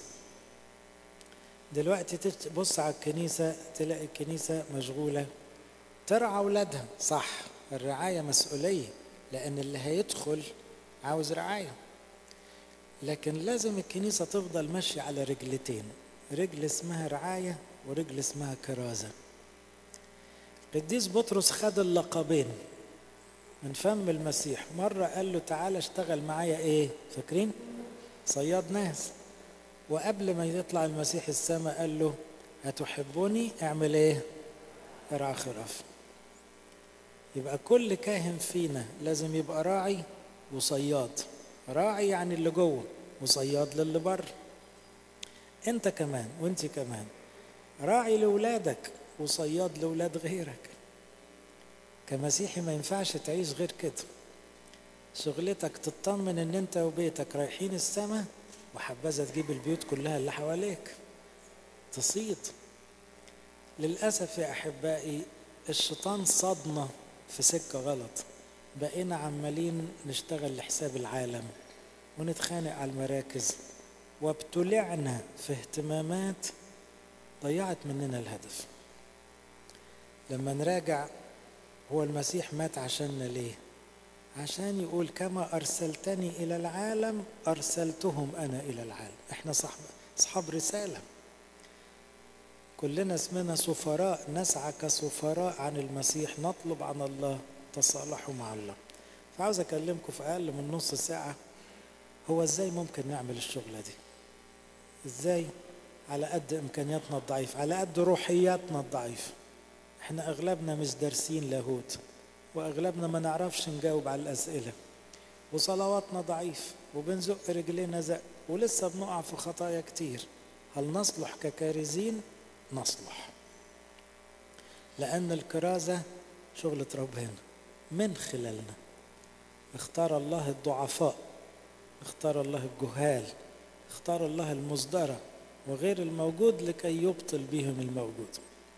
Speaker 2: دلوقتي تبص على الكنيسة تلاقي الكنيسة مشغولة ترعى أولادها صح الرعاية مسؤولية لأن اللي هيدخل عاوز رعاية لكن لازم الكنيسة تفضل ماشية على رجلتين رجل اسمها رعاية ورجل اسمها كرازة قديس بطرس خد اللقبين من فم المسيح مرة قال له تعالى اشتغل معايا ايه فاكرين صياد ناس وقبل ما يطلع المسيح السماء قال له هتحبوني اعمل ايه ارعى خراف يبقى كل كاهن فينا لازم يبقى راعي وصياد راعي يعني اللي جوه وصياد للي بره انت كمان وانت كمان راعي لاولادك وصياد لاولاد غيرك كمسيحي ما ينفعش تعيش غير كده شغلتك تطمن ان انت وبيتك رايحين السماء وحبذا تجيب البيوت كلها اللي حواليك تصيد للأسف يا أحبائي الشيطان صدمة في سكة غلط بقينا عمالين نشتغل لحساب العالم ونتخانق على المراكز وابتلعنا في اهتمامات ضيعت مننا الهدف لما نراجع هو المسيح مات عشاننا ليه عشان يقول كما أرسلتني إلى العالم أرسلتهم أنا إلى العالم إحنا صحب أصحاب رسالة كلنا اسمنا سفراء نسعى كسفراء عن المسيح نطلب عن الله تصالحوا مع الله فعاوز أكلمكم في أقل من نص ساعة هو إزاي ممكن نعمل الشغلة دي إزاي على قد إمكانياتنا الضعيفة على قد روحياتنا الضعيفة إحنا أغلبنا مش دارسين لاهوت واغلبنا ما نعرفش نجاوب على الاسئله وصلواتنا ضعيف وبنزق رجلينا زق ولسه بنقع في خطايا كتير هل نصلح ككارزين نصلح لأن الكرازة شغلة ربنا من خلالنا اختار الله الضعفاء اختار الله الجهال اختار الله المصدرة وغير الموجود لكي يبطل بهم الموجود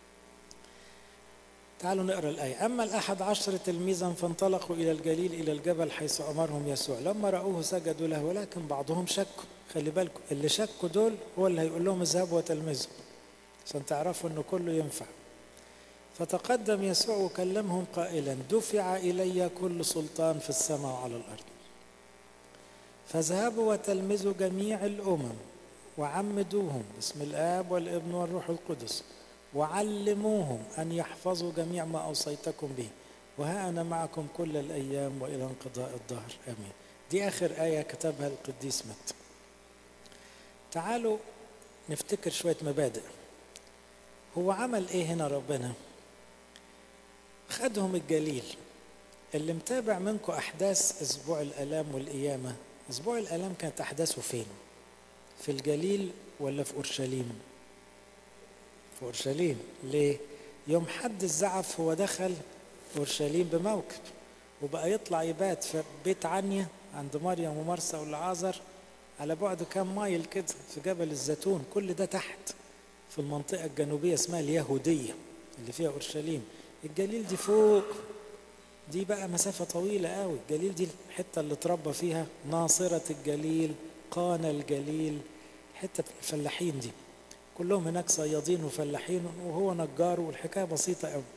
Speaker 2: تعالوا نقرا الآية أما الأحد عشر تلميذا فانطلقوا إلى الجليل إلى الجبل حيث أمرهم يسوع لما رأوه سجدوا له ولكن بعضهم شكوا خلي بالكم اللي شكوا دول هو اللي هيقول لهم اذهبوا وتلمذوا عشان تعرفوا انه كله ينفع فتقدم يسوع وكلمهم قائلا دفع إلي كل سلطان في السماء وعلى الأرض فاذهبوا وتلمذوا جميع الأمم وعمدوهم باسم الآب والابن والروح القدس وعلموهم أن يحفظوا جميع ما أوصيتكم به وها أنا معكم كل الأيام وإلى انقضاء الدهر آمين دي آخر آية كتبها القديس مت تعالوا نفتكر شوية مبادئ هو عمل إيه هنا ربنا خدهم الجليل اللي متابع منكم أحداث أسبوع الآلام والقيامة أسبوع الآلام كانت أحداثه فين في الجليل ولا في أورشليم في أورشليم ليه يوم حد الزعف هو دخل أورشليم بموكب وبقى يطلع يبات في بيت عنيا عند مريم ومرسى والعازر على بعد كام مايل كده في جبل الزيتون كل ده تحت في المنطقة الجنوبية اسمها اليهودية اللي فيها أورشليم الجليل دي فوق دي بقى مسافة طويلة قوي الجليل دي الحتة اللي اتربى فيها ناصرة الجليل قانا الجليل حتة الفلاحين دي كلهم هناك صيادين وفلاحين وهو نجار والحكاية بسيطة قوي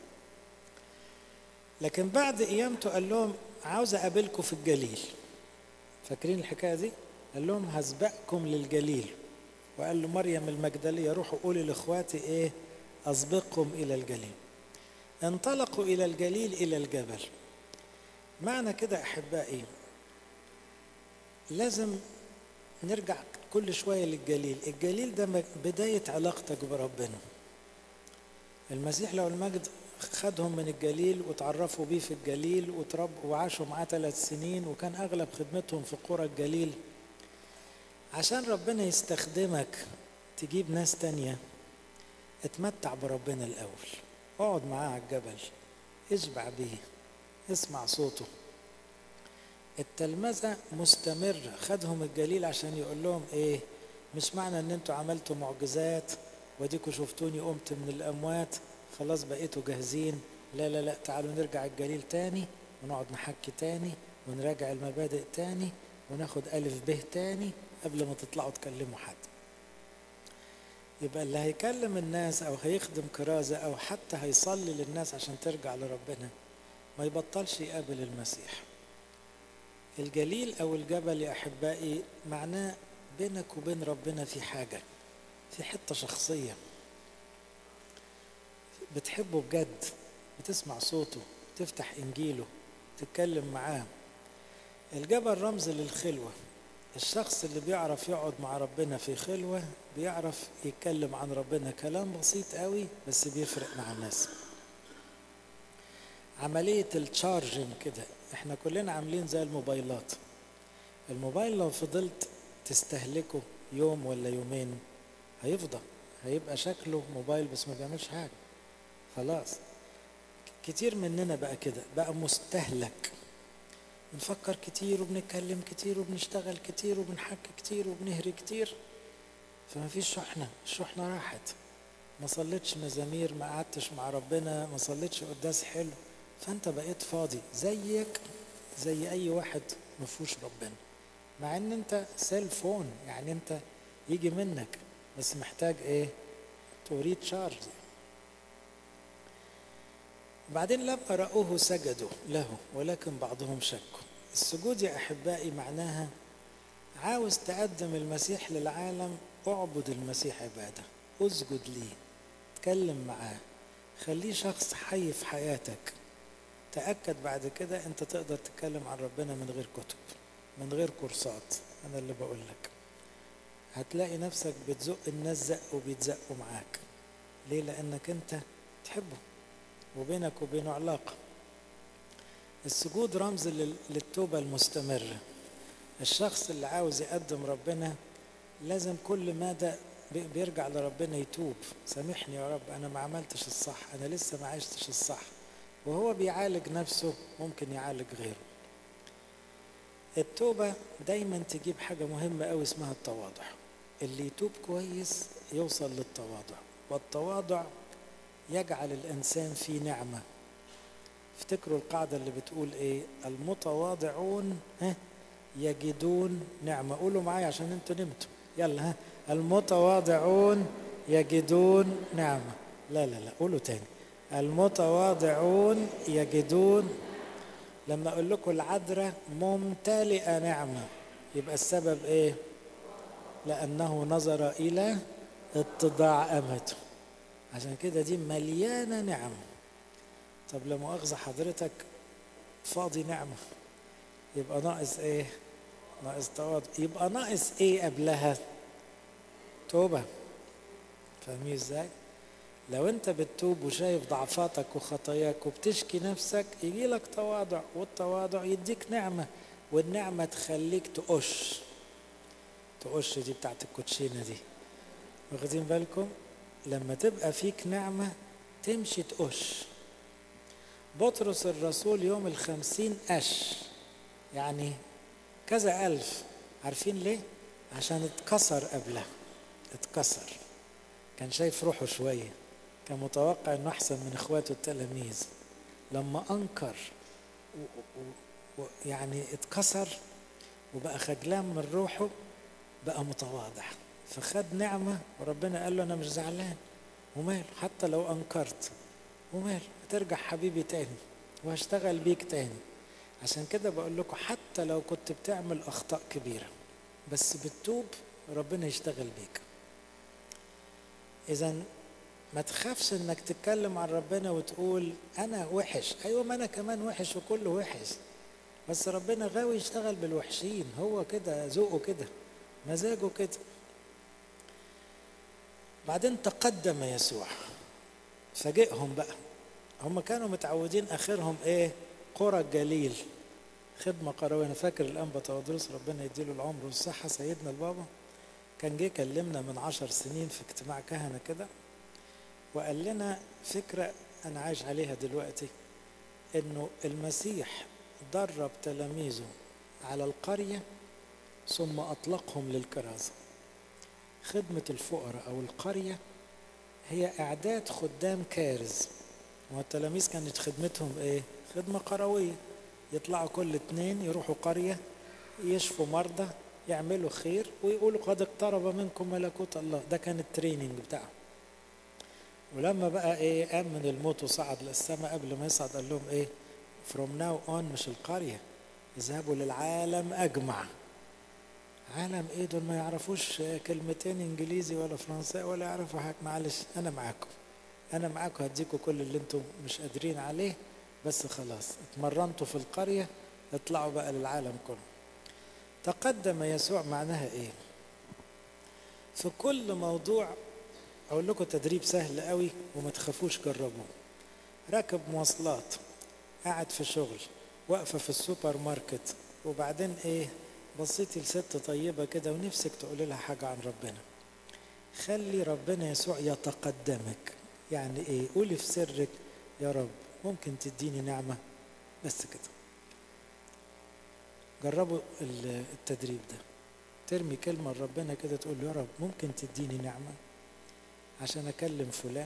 Speaker 2: لكن بعد قيامته قال لهم عاوز أقابلكم في الجليل فاكرين الحكاية دي؟ قال لهم هسبقكم للجليل وقال له مريم المجدلية روحوا قولي لإخواتي إيه أسبقكم إلى الجليل انطلقوا إلى الجليل إلى الجبل معنى كده أحبائي لازم نرجع كل شوية للجليل الجليل ده بداية علاقتك بربنا المسيح له المجد خدهم من الجليل وتعرفوا بيه في الجليل وتربوا وعاشوا معاه ثلاث سنين وكان أغلب خدمتهم في قرى الجليل عشان ربنا يستخدمك تجيب ناس تانية اتمتع بربنا الأول اقعد معاه على الجبل اشبع بيه اسمع صوته التلمذة مستمرة خدهم الجليل عشان يقول لهم ايه مش معنى ان انتوا عملتوا معجزات وديكوا شفتوني قمت من الاموات خلاص بقيتوا جاهزين لا لا لا تعالوا نرجع الجليل تاني ونقعد نحكي تاني ونراجع المبادئ تاني وناخد ألف به تاني قبل ما تطلعوا تكلموا حد يبقى اللي هيكلم الناس أو هيخدم كرازة أو حتى هيصلي للناس عشان ترجع لربنا ما يبطلش يقابل المسيح الجليل أو الجبل يا أحبائي معناه بينك وبين ربنا في حاجة في حتة شخصية بتحبه بجد بتسمع صوته تفتح إنجيله تتكلم معاه الجبل رمز للخلوة الشخص اللي بيعرف يقعد مع ربنا في خلوة بيعرف يتكلم عن ربنا كلام بسيط قوي بس بيفرق مع الناس عملية التشارجنج كده احنا كلنا عاملين زي الموبايلات الموبايل لو فضلت تستهلكه يوم ولا يومين هيفضى هيبقى شكله موبايل بس ما بيعملش حاجة خلاص كتير مننا بقى كده بقى مستهلك بنفكر كتير وبنتكلم كتير وبنشتغل كتير وبنحكي كتير وبنهري كتير فما فيش شحنة الشحنة راحت ما صليتش مزامير ما قعدتش مع ربنا ما صليتش قداس حلو فانت بقيت فاضي زيك زي اي واحد ما فيهوش ربنا مع ان انت سيل فون يعني انت يجي منك بس محتاج ايه تريد شارج بعدين لما رأوه سجدوا له ولكن بعضهم شكوا السجود يا أحبائي معناها عاوز تقدم المسيح للعالم اعبد المسيح عبادة اسجد ليه اتكلم معاه خليه شخص حي في حياتك تأكد بعد كده انت تقدر تتكلم عن ربنا من غير كتب من غير كورسات انا اللي بقول لك هتلاقي نفسك بتزق الناس زق وبيتزقوا معاك ليه لانك انت تحبه وبينك وبينه علاقة السجود رمز للتوبة المستمرة الشخص اللي عاوز يقدم ربنا لازم كل مدى بي- بيرجع لربنا يتوب سامحني يا رب انا ما عملتش الصح انا لسه ما عشتش الصح وهو بيعالج نفسه ممكن يعالج غيره التوبة دايما تجيب حاجة مهمة أوي اسمها التواضع اللي يتوب كويس يوصل للتواضع والتواضع يجعل الإنسان في نعمة افتكروا القاعدة اللي بتقول ايه المتواضعون ها يجدون نعمة قولوا معايا عشان انتوا نمتوا يلا ها المتواضعون يجدون نعمة لا لا لا قولوا تاني المتواضعون يجدون لما اقول لكم العذراء ممتلئة نعمة يبقى السبب ايه لأنه نظر إلى اتضاع أمته عشان كده دي مليانة نعم طب لا مؤاخذة حضرتك فاضي نعمة يبقى ناقص ايه ناقص تواضع يبقى ناقص ايه قبلها توبة فاهمين ازاي لو انت بتتوب وشايف ضعفاتك وخطاياك وبتشكي نفسك يجي لك تواضع والتواضع يديك نعمة والنعمة تخليك تقش تقش دي بتاعت الكوتشينة دي واخدين بالكم لما تبقى فيك نعمة تمشي تقش بطرس الرسول يوم الخمسين قش يعني كذا ألف عارفين ليه؟ عشان اتكسر قبلها اتكسر كان شايف روحه شوية كان متوقع انه احسن من اخواته التلاميذ لما انكر و- و- و- يعني اتكسر وبقى خجلان من روحه بقى متواضع فخد نعمة وربنا قال له أنا مش زعلان ومال حتى لو أنكرت ومال هترجع حبيبي تاني وهشتغل بيك تاني عشان كده بقول لكم حتى لو كنت بتعمل أخطاء كبيرة بس بتتوب ربنا يشتغل بيك إذا ما تخافش انك تتكلم عن ربنا وتقول انا وحش ايوه ما انا كمان وحش وكله وحش بس ربنا غاوي يشتغل بالوحشين هو كده ذوقه كده مزاجه كده بعدين تقدم يسوع فاجئهم بقى هم كانوا متعودين اخرهم ايه قرى الجليل خدمة قروية أنا فاكر الأنبا تودروس ربنا يديله العمر والصحة سيدنا البابا كان جه كلمنا من عشر سنين في اجتماع كهنة كده وقال لنا فكرة أنا عايش عليها دلوقتي إنه المسيح درب تلاميذه على القرية ثم أطلقهم للكرازة خدمة الفقراء أو القرية هي إعداد خدام كارز والتلاميذ كانت خدمتهم إيه؟ خدمة قروية يطلعوا كل اتنين يروحوا قرية يشفوا مرضى يعملوا خير ويقولوا قد اقترب منكم ملكوت الله ده كان التريننج بتاعهم ولما بقى ايه قام من الموت وصعد للسماء قبل ما يصعد قال لهم ايه from now on مش القرية اذهبوا للعالم اجمع عالم ايه دول ما يعرفوش كلمتين انجليزي ولا فرنساوي ولا يعرفوا حاجة معلش انا معاكم انا معاكم هديكم كل اللي انتم مش قادرين عليه بس خلاص اتمرنتوا في القرية اطلعوا بقى للعالم كله تقدم يسوع معناها ايه في كل موضوع اقول لكم تدريب سهل قوي وما تخافوش جربوه راكب مواصلات قاعد في شغل واقفه في السوبر ماركت وبعدين ايه بصيتي لست طيبه كده ونفسك تقولي لها حاجه عن ربنا خلي ربنا يسوع يتقدمك يعني ايه قولي في سرك يا رب ممكن تديني نعمه بس كده جربوا التدريب ده ترمي كلمه لربنا كده تقول له يا رب ممكن تديني نعمه عشان اكلم فلان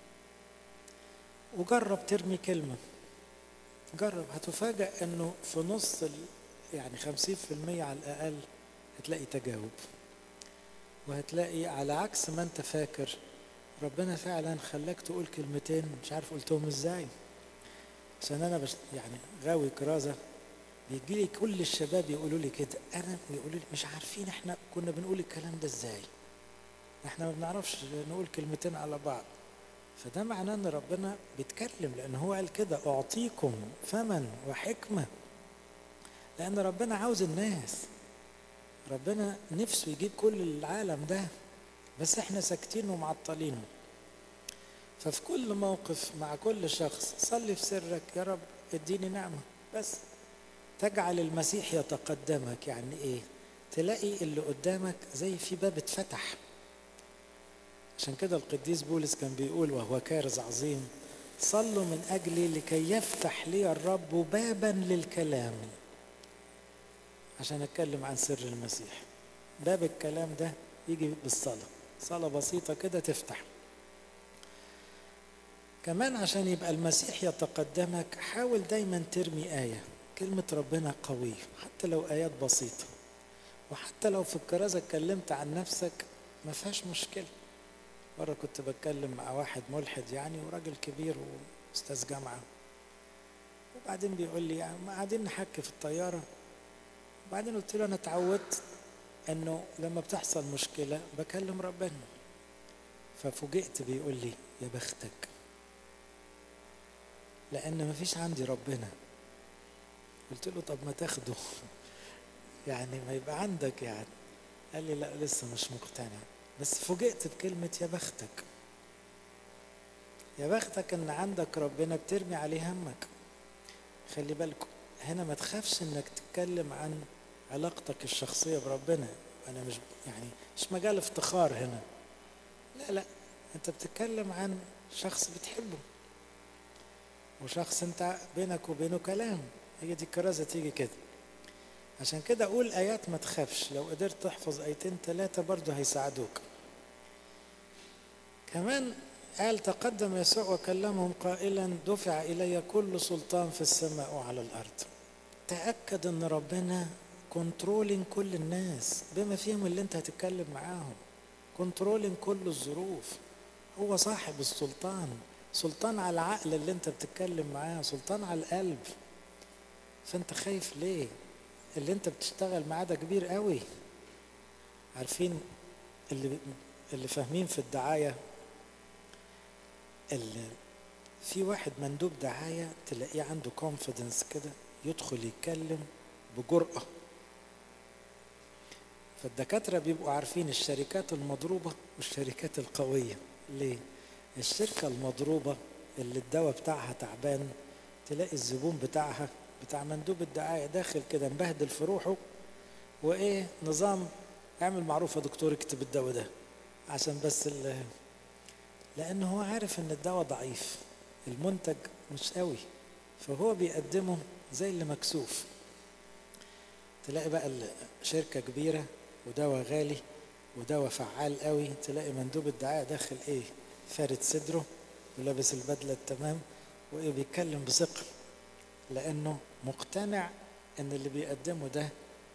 Speaker 2: وجرب ترمي كلمة جرب هتفاجأ انه في نص ال يعني خمسين في المية على الأقل هتلاقي تجاوب وهتلاقي على عكس ما انت فاكر ربنا فعلا خلاك تقول كلمتين مش عارف قلتهم ازاي عشان انا بش يعني غاوي كرازة بيجي لي كل الشباب يقولوا لي كده انا بيقولوا لي مش عارفين احنا كنا بنقول الكلام ده ازاي احنا ما بنعرفش نقول كلمتين على بعض فده معناه ان ربنا بيتكلم لان هو قال كده اعطيكم فما وحكمه لان ربنا عاوز الناس ربنا نفسه يجيب كل العالم ده بس احنا ساكتين ومعطلينه ففي كل موقف مع كل شخص صلي في سرك يا رب اديني نعمه بس تجعل المسيح يتقدمك يعني ايه تلاقي اللي قدامك زي في باب اتفتح عشان كده القديس بولس كان بيقول وهو كارز عظيم صلوا من أجلي لكي يفتح لي الرب بابا للكلام عشان أتكلم عن سر المسيح باب الكلام ده يجي بالصلاة صلاة بسيطة كده تفتح كمان عشان يبقى المسيح يتقدمك حاول دايما ترمي آية كلمة ربنا قوية حتى لو آيات بسيطة وحتى لو في الكرازة اتكلمت عن نفسك ما فيهاش مشكلة مرة كنت بتكلم مع واحد ملحد يعني وراجل كبير وأستاذ جامعة وبعدين بيقول لي يعني ما قاعدين نحكي في الطيارة وبعدين قلت له أنا اتعودت إنه لما بتحصل مشكلة بكلم ربنا ففوجئت بيقول لي يا بختك لأن ما فيش عندي ربنا قلت له طب ما تاخده يعني ما يبقى عندك يعني قال لي لا لسه مش مقتنع بس فوجئت بكلمة يا بختك يا بختك ان عندك ربنا بترمي عليه همك خلي بالكم هنا ما تخافش انك تتكلم عن علاقتك الشخصية بربنا انا مش يعني مش مجال افتخار هنا لا لا انت بتتكلم عن شخص بتحبه وشخص انت بينك وبينه كلام هي دي الكرازة تيجي كده عشان كده اقول ايات ما تخافش لو قدرت تحفظ ايتين ثلاثة برضه هيساعدوك كمان قال تقدم يسوع وكلمهم قائلا دفع الي كل سلطان في السماء وعلى الارض تاكد ان ربنا كنترولين كل الناس بما فيهم اللي انت هتتكلم معاهم كنترولين كل الظروف هو صاحب السلطان سلطان على العقل اللي انت بتتكلم معاه سلطان على القلب فانت خايف ليه اللي انت بتشتغل معاه ده كبير قوي عارفين اللي اللي فاهمين في الدعايه اللي في واحد مندوب دعايه تلاقيه عنده كونفيدنس كده يدخل يتكلم بجرأة فالدكاترة بيبقوا عارفين الشركات المضروبة والشركات القوية ليه؟ الشركة المضروبة اللي الدواء بتاعها تعبان تلاقي الزبون بتاعها بتاع مندوب الدعاية داخل كده مبهدل في روحه وإيه نظام اعمل معروف يا دكتور اكتب الدواء ده عشان بس ال لأن هو عارف إن الدواء ضعيف المنتج مش قوي فهو بيقدمه زي اللي مكسوف تلاقي بقى شركة كبيرة ودواء غالي ودواء فعال قوي تلاقي مندوب الدعاية داخل ايه فارد صدره ولابس البدلة التمام وايه بيتكلم بثقة لانه مقتنع ان اللي بيقدمه ده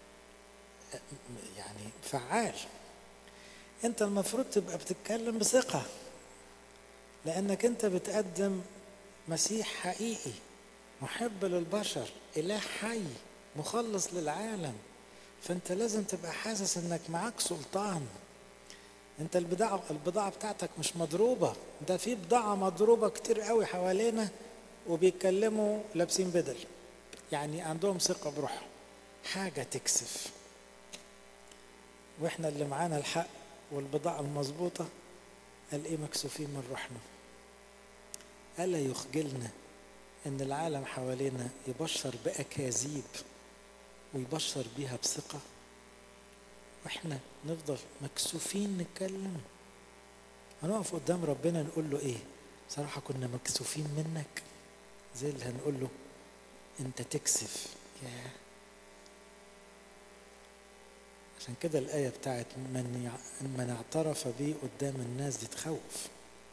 Speaker 2: يعني فعال انت المفروض تبقى بتتكلم بثقة لانك انت بتقدم مسيح حقيقي محب للبشر اله حي مخلص للعالم فانت لازم تبقى حاسس انك معاك سلطان انت البضاعة البضاعة بتاعتك مش مضروبة ده في بضاعة مضروبة كتير قوي حوالينا وبيتكلموا لابسين بدل يعني عندهم ثقة بروحهم حاجة تكسف واحنا اللي معانا الحق والبضاعة المظبوطة قال ايه مكسوفين من روحنا ألا يخجلنا ان العالم حوالينا يبشر بأكاذيب ويبشر بيها بثقة واحنا نفضل مكسوفين نتكلم هنقف قدام ربنا نقول له ايه صراحة كنا مكسوفين منك زي اللي هنقول له انت تكسف يا عشان كده الآية بتاعت من من اعترف بي قدام الناس دي تخوف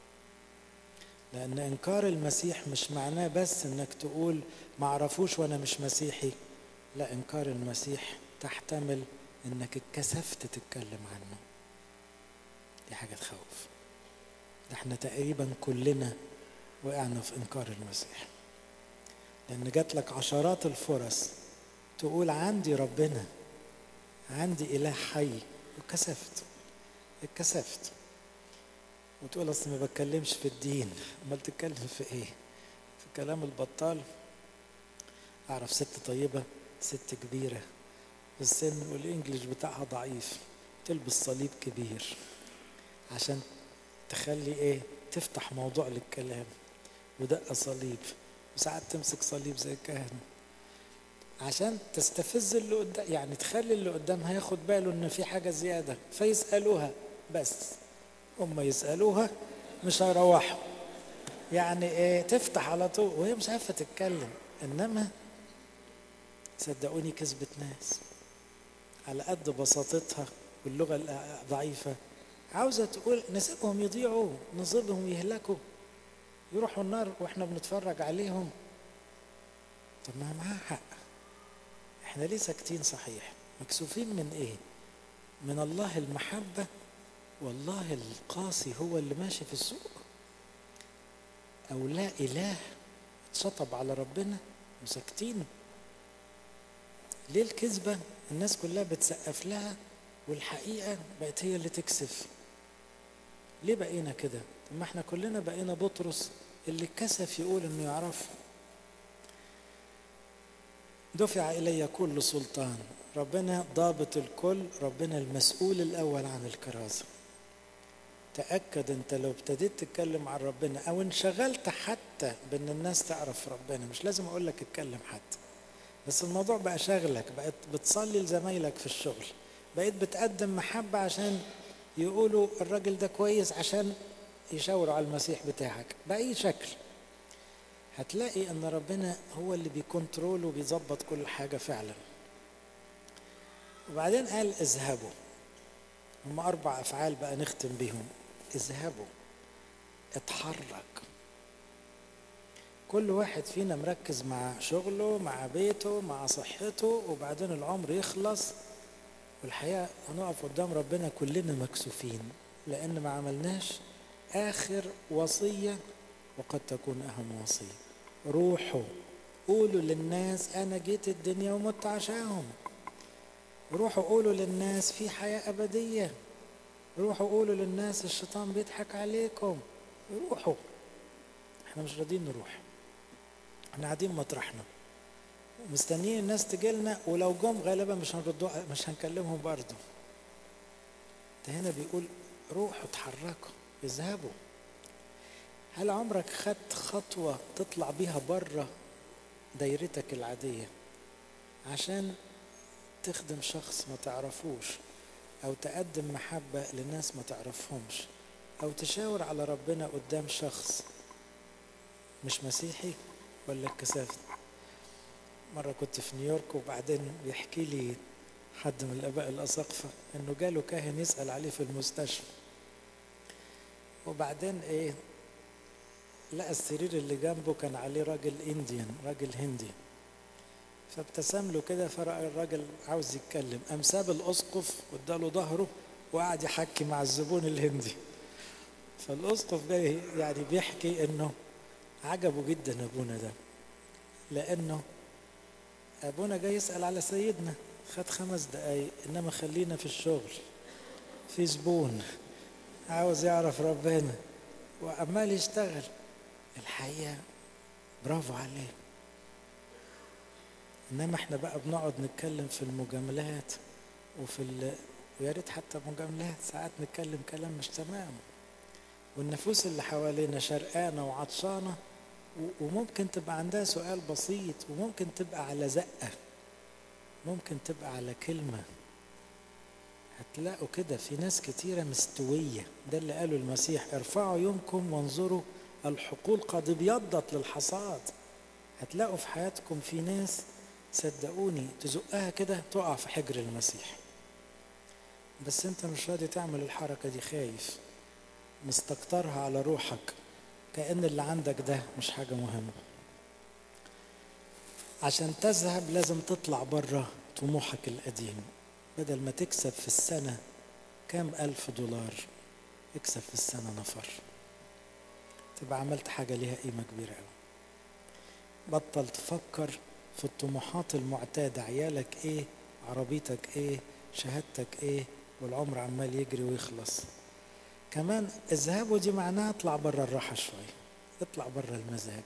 Speaker 2: لأن إنكار المسيح مش معناه بس إنك تقول ما أعرفوش وأنا مش مسيحي لا إنكار المسيح تحتمل إنك اتكسفت تتكلم عنه دي حاجة تخوف ده احنا تقريبا كلنا وقعنا في إنكار المسيح لأن جات لك عشرات الفرص تقول عندي ربنا عندي إله حي وكسفت اتكسفت وتقول اصل ما بتكلمش في الدين امال تتكلم في ايه في كلام البطال اعرف ست طيبه ست كبيره في السن والانجليش بتاعها ضعيف تلبس صليب كبير عشان تخلي ايه تفتح موضوع للكلام ودق صليب وساعات تمسك صليب زي الكهنه عشان تستفز اللي قدام يعني تخلي اللي قدامها ياخد باله ان في حاجه زياده فيسالوها بس هم يسألوها مش هيروحوا يعني ايه تفتح على طول وهي مش عارفة تتكلم انما صدقوني كسبت ناس على قد بساطتها واللغة الضعيفة عاوزة تقول نسيبهم يضيعوا نسيبهم يهلكوا يروحوا النار واحنا بنتفرج عليهم طب ما معاها حق احنا ليه ساكتين صحيح مكسوفين من ايه من الله المحبة والله القاسي هو اللي ماشي في السوق او لا اله اتشطب على ربنا وساكتين ليه الكذبة الناس كلها بتسقف لها والحقيقة بقت هي اللي تكسف ليه بقينا كده ما احنا كلنا بقينا بطرس اللي اتكسف يقول انه يعرف دفع الي كل سلطان ربنا ضابط الكل ربنا المسؤول الاول عن الكرازه تاكد انت لو ابتديت تتكلم عن ربنا او انشغلت حتى بان الناس تعرف ربنا مش لازم اقول لك اتكلم حتى بس الموضوع بقى شغلك بقيت بتصلي لزمايلك في الشغل بقيت بتقدم محبه عشان يقولوا الراجل ده كويس عشان يشاوروا على المسيح بتاعك بأي شكل هتلاقي ان ربنا هو اللي بيكنترول وبيظبط كل حاجة فعلا وبعدين قال اذهبوا هم أربع أفعال بقى نختم بيهم اذهبوا اتحرك كل واحد فينا مركز مع شغله مع بيته مع صحته وبعدين العمر يخلص والحقيقة هنقف قدام ربنا كلنا مكسوفين لأن ما عملناش آخر وصية وقد تكون أهم وصية روحوا قولوا للناس أنا جيت الدنيا ومت عشاهم روحوا قولوا للناس في حياة أبدية روحوا قولوا للناس الشيطان بيضحك عليكم روحوا احنا مش راضيين نروح احنا قاعدين مطرحنا مستنيين الناس تجي لنا ولو جم غالبا مش هنردوا مش هنكلمهم برضه ده هنا بيقول روحوا اتحركوا اذهبوا هل عمرك خدت خطوة تطلع بيها بره دايرتك العادية عشان تخدم شخص ما تعرفوش أو تقدم محبة لناس ما تعرفهمش أو تشاور على ربنا قدام شخص مش مسيحي ولا الكسافة مرة كنت في نيويورك وبعدين بيحكي لي حد من الآباء الأساقفة إنه جاله كاهن يسأل عليه في المستشفى وبعدين إيه لقى السرير اللي جنبه كان عليه راجل انديان راجل هندي فابتسم له كده فرأى الراجل عاوز يتكلم قام ساب الاسقف واداله ظهره وقعد يحكي مع الزبون الهندي فالاسقف جاي يعني بيحكي انه عجبه جدا ابونا ده لانه ابونا جاي يسال على سيدنا خد خمس دقايق انما خلينا في الشغل في زبون عاوز يعرف ربنا وعمال يشتغل الحقيقه برافو عليه انما احنا بقى بنقعد نتكلم في المجاملات وفي ال... ويا ريت حتى مجاملات ساعات نتكلم كلام مش تمام والنفوس اللي حوالينا شرقانه وعطشانه وممكن تبقى عندها سؤال بسيط وممكن تبقى على زقه ممكن تبقى على كلمه هتلاقوا كده في ناس كتيره مستويه ده اللي قاله المسيح ارفعوا يومكم وانظروا الحقول قد ابيضت للحصاد هتلاقوا في حياتكم في ناس صدقوني تزقها كده تقع في حجر المسيح بس انت مش راضي تعمل الحركة دي خايف مستكترها على روحك كأن اللي عندك ده مش حاجة مهمة عشان تذهب لازم تطلع بره طموحك القديم بدل ما تكسب في السنة كام ألف دولار اكسب في السنة نفر تبقى عملت حاجة ليها قيمة كبيرة أوي بطل تفكر في الطموحات المعتادة عيالك ايه عربيتك ايه شهادتك ايه والعمر عمال يجري ويخلص كمان اذهبوا دي معناها اطلع بره الراحة شوية اطلع بره المزاج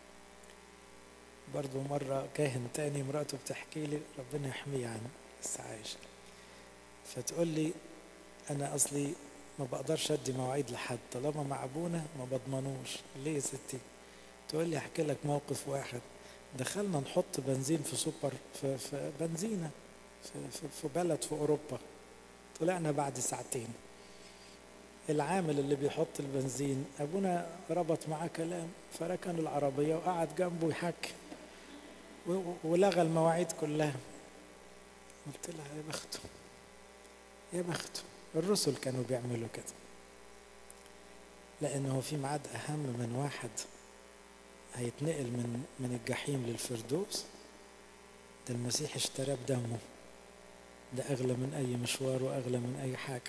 Speaker 2: برضو مرة كاهن تاني مراته بتحكي لي ربنا يحميه عني بس عايشة فتقول لي انا اصلي ما بقدرش ادي مواعيد لحد طالما مع ابونا ما بضمنوش ليه يا ستي تقول لي احكي لك موقف واحد دخلنا نحط بنزين في سوبر في, في بنزينة في, في, في بلد في أوروبا طلعنا بعد ساعتين العامل اللي بيحط البنزين ابونا ربط معاه كلام فركن العربيه وقعد جنبه يحكي ولغى المواعيد كلها قلت لها يا بخته يا بخته الرسل كانوا بيعملوا كده لانه في ميعاد اهم من واحد هيتنقل من من الجحيم للفردوس ده المسيح اشتراه بدمه ده اغلى من اي مشوار واغلى من اي حاجه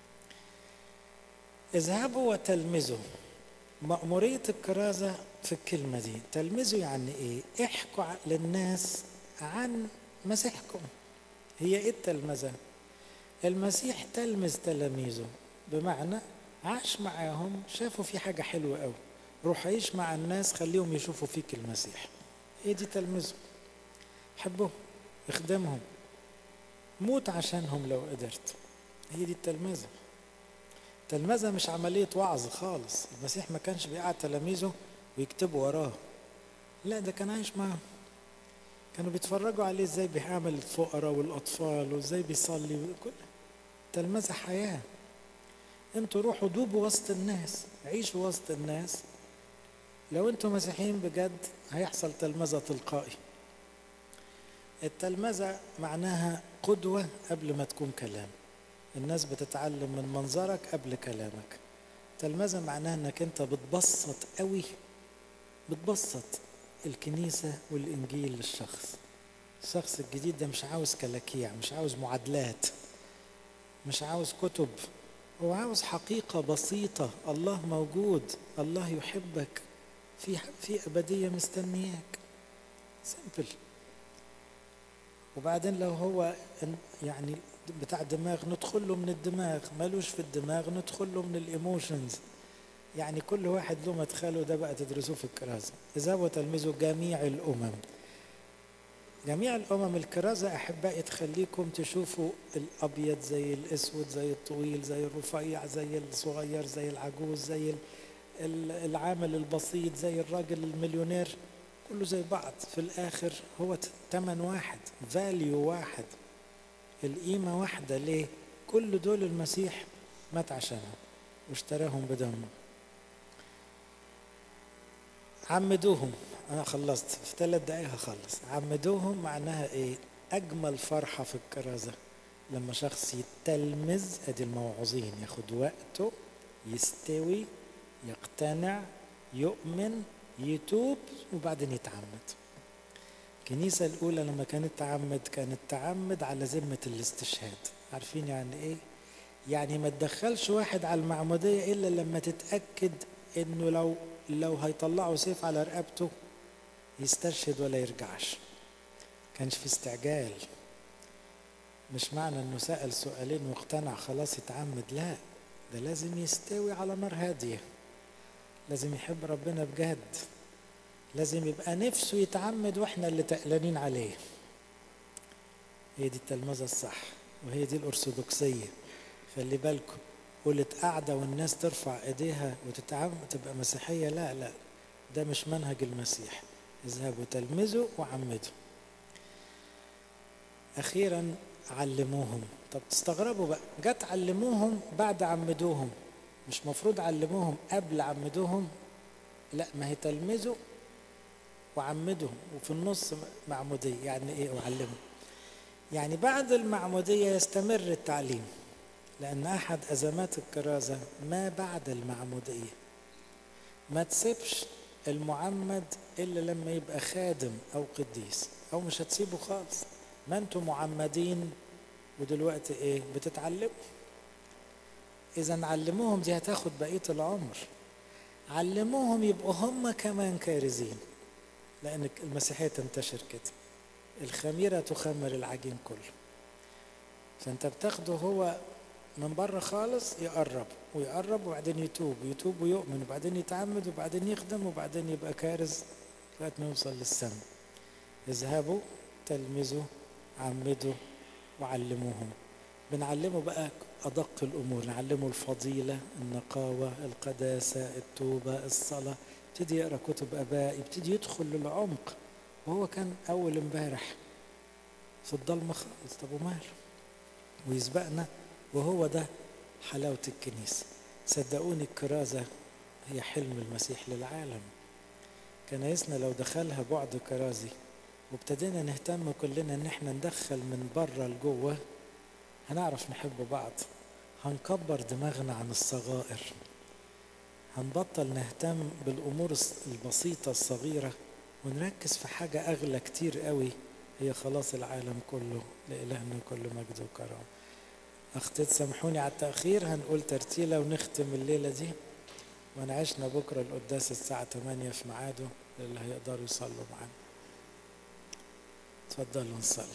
Speaker 2: اذهبوا وتلمذوا مأمورية الكرازة في الكلمة دي تلمذوا يعني ايه احكوا للناس عن مسيحكم هي ايه التلمذة المسيح تلمذ تلاميذه بمعنى عاش معاهم شافوا في حاجة حلوة قوي روح عيش مع الناس خليهم يشوفوا فيك المسيح هي دي تلمذه حبهم اخدمهم موت عشانهم لو قدرت هي دي التلمذة التلمذة مش عملية وعظ خالص المسيح ما كانش بيقعد تلاميذه ويكتبوا وراه لا ده كان عايش معاهم كانوا بيتفرجوا عليه ازاي بيعامل الفقراء والاطفال وازاي بيصلي كل تلمذة حياة انتوا روحوا دوبوا وسط الناس عيشوا وسط الناس لو انتوا مسيحيين بجد هيحصل تلمذة تلقائي التلمذة معناها قدوة قبل ما تكون كلام الناس بتتعلم من منظرك قبل كلامك تلمذة معناها انك انت بتبسط قوي بتبسط الكنيسة والإنجيل للشخص الشخص الجديد ده مش عاوز كلاكيع مش عاوز معادلات مش عاوز كتب هو عاوز حقيقة بسيطة الله موجود الله يحبك في في أبدية مستنياك سيمبل وبعدين لو هو يعني بتاع دماغ ندخل له من الدماغ ملوش في الدماغ ندخل له من الايموشنز يعني كل واحد له مدخله ده بقى تدرسوه في الكرازة اذهبوا تلمذوا جميع الأمم جميع الأمم الكرازة أحبائي تخليكم تشوفوا الأبيض زي الأسود زي الطويل زي الرفيع زي الصغير زي العجوز زي العامل البسيط زي الراجل المليونير كله زي بعض في الآخر هو تمن واحد فاليو واحد القيمة واحدة ليه؟ كل دول المسيح مات عشانهم واشتراهم بدمه عمدوهم انا خلصت في ثلاث دقايق هخلص عمدوهم معناها ايه اجمل فرحه في الكرازه لما شخص يتلمذ ادي الموعظين ياخد وقته يستوي يقتنع يؤمن يتوب وبعدين يتعمد الكنيسة الأولى لما كانت تعمد كانت تعمد على ذمة الاستشهاد عارفين يعني إيه؟ يعني ما تدخلش واحد على المعمودية إلا لما تتأكد إنه لو لو هيطلعوا سيف على رقبته يستشهد ولا يرجعش كانش في استعجال مش معنى انه سأل سؤالين واقتنع خلاص يتعمد لا ده لازم يستوي على نار هادية لازم يحب ربنا بجد لازم يبقى نفسه يتعمد واحنا اللي تقلانين عليه هي دي التلمذة الصح وهي دي الأرثوذكسية خلي بالكم قلت قاعدة والناس ترفع ايديها وتتعمد تبقى مسيحية لا لا ده مش منهج المسيح اذهبوا تلمذوا وعمدوا أخيرا علموهم طب تستغربوا بقى جت علموهم بعد عمدوهم مش مفروض علموهم قبل عمدوهم لا ما هي تلمذوا وعمدهم وفي النص معمودية يعني ايه وعلمهم يعني بعد المعمودية يستمر التعليم لأن أحد أزمات الكرازة ما بعد المعمودية ما تسيبش المعمد إلا لما يبقى خادم أو قديس أو مش هتسيبه خالص ما أنتم معمدين ودلوقتي إيه بتتعلموا إذا علموهم دي هتاخد بقية العمر علموهم يبقوا هم كمان كارزين لأن المسيحية تنتشر كده الخميرة تخمر العجين كله فأنت بتاخده هو من بره خالص يقرب ويقرب وبعدين يتوب ويتوب ويؤمن وبعدين يتعمد وبعدين يخدم وبعدين يبقى كارز لغايه ما يوصل للسماء اذهبوا تلمذوا عمدوا وعلموهم بنعلمه بقى أدق الأمور نعلمه الفضيلة النقاوة القداسة التوبة الصلاة يبتدي يقرأ كتب آباء يبتدي يدخل للعمق وهو كان أول امبارح في الضلمة خالص طب وماله ويسبقنا وهو ده حلاوة الكنيسة صدقوني الكرازة هي حلم المسيح للعالم كنايسنا لو دخلها بعد كرازي وابتدينا نهتم كلنا ان احنا ندخل من بره لجوه هنعرف نحب بعض هنكبر دماغنا عن الصغائر هنبطل نهتم بالامور البسيطه الصغيره ونركز في حاجه اغلى كتير قوي هي خلاص العالم كله لالهنا كل مجد وكرم اختي سامحوني على التاخير هنقول ترتيله ونختم الليله دي ونعيشنا بكره القداس الساعه 8 في ميعاده للي هيقدروا يصلوا معانا اتفضلوا نصلي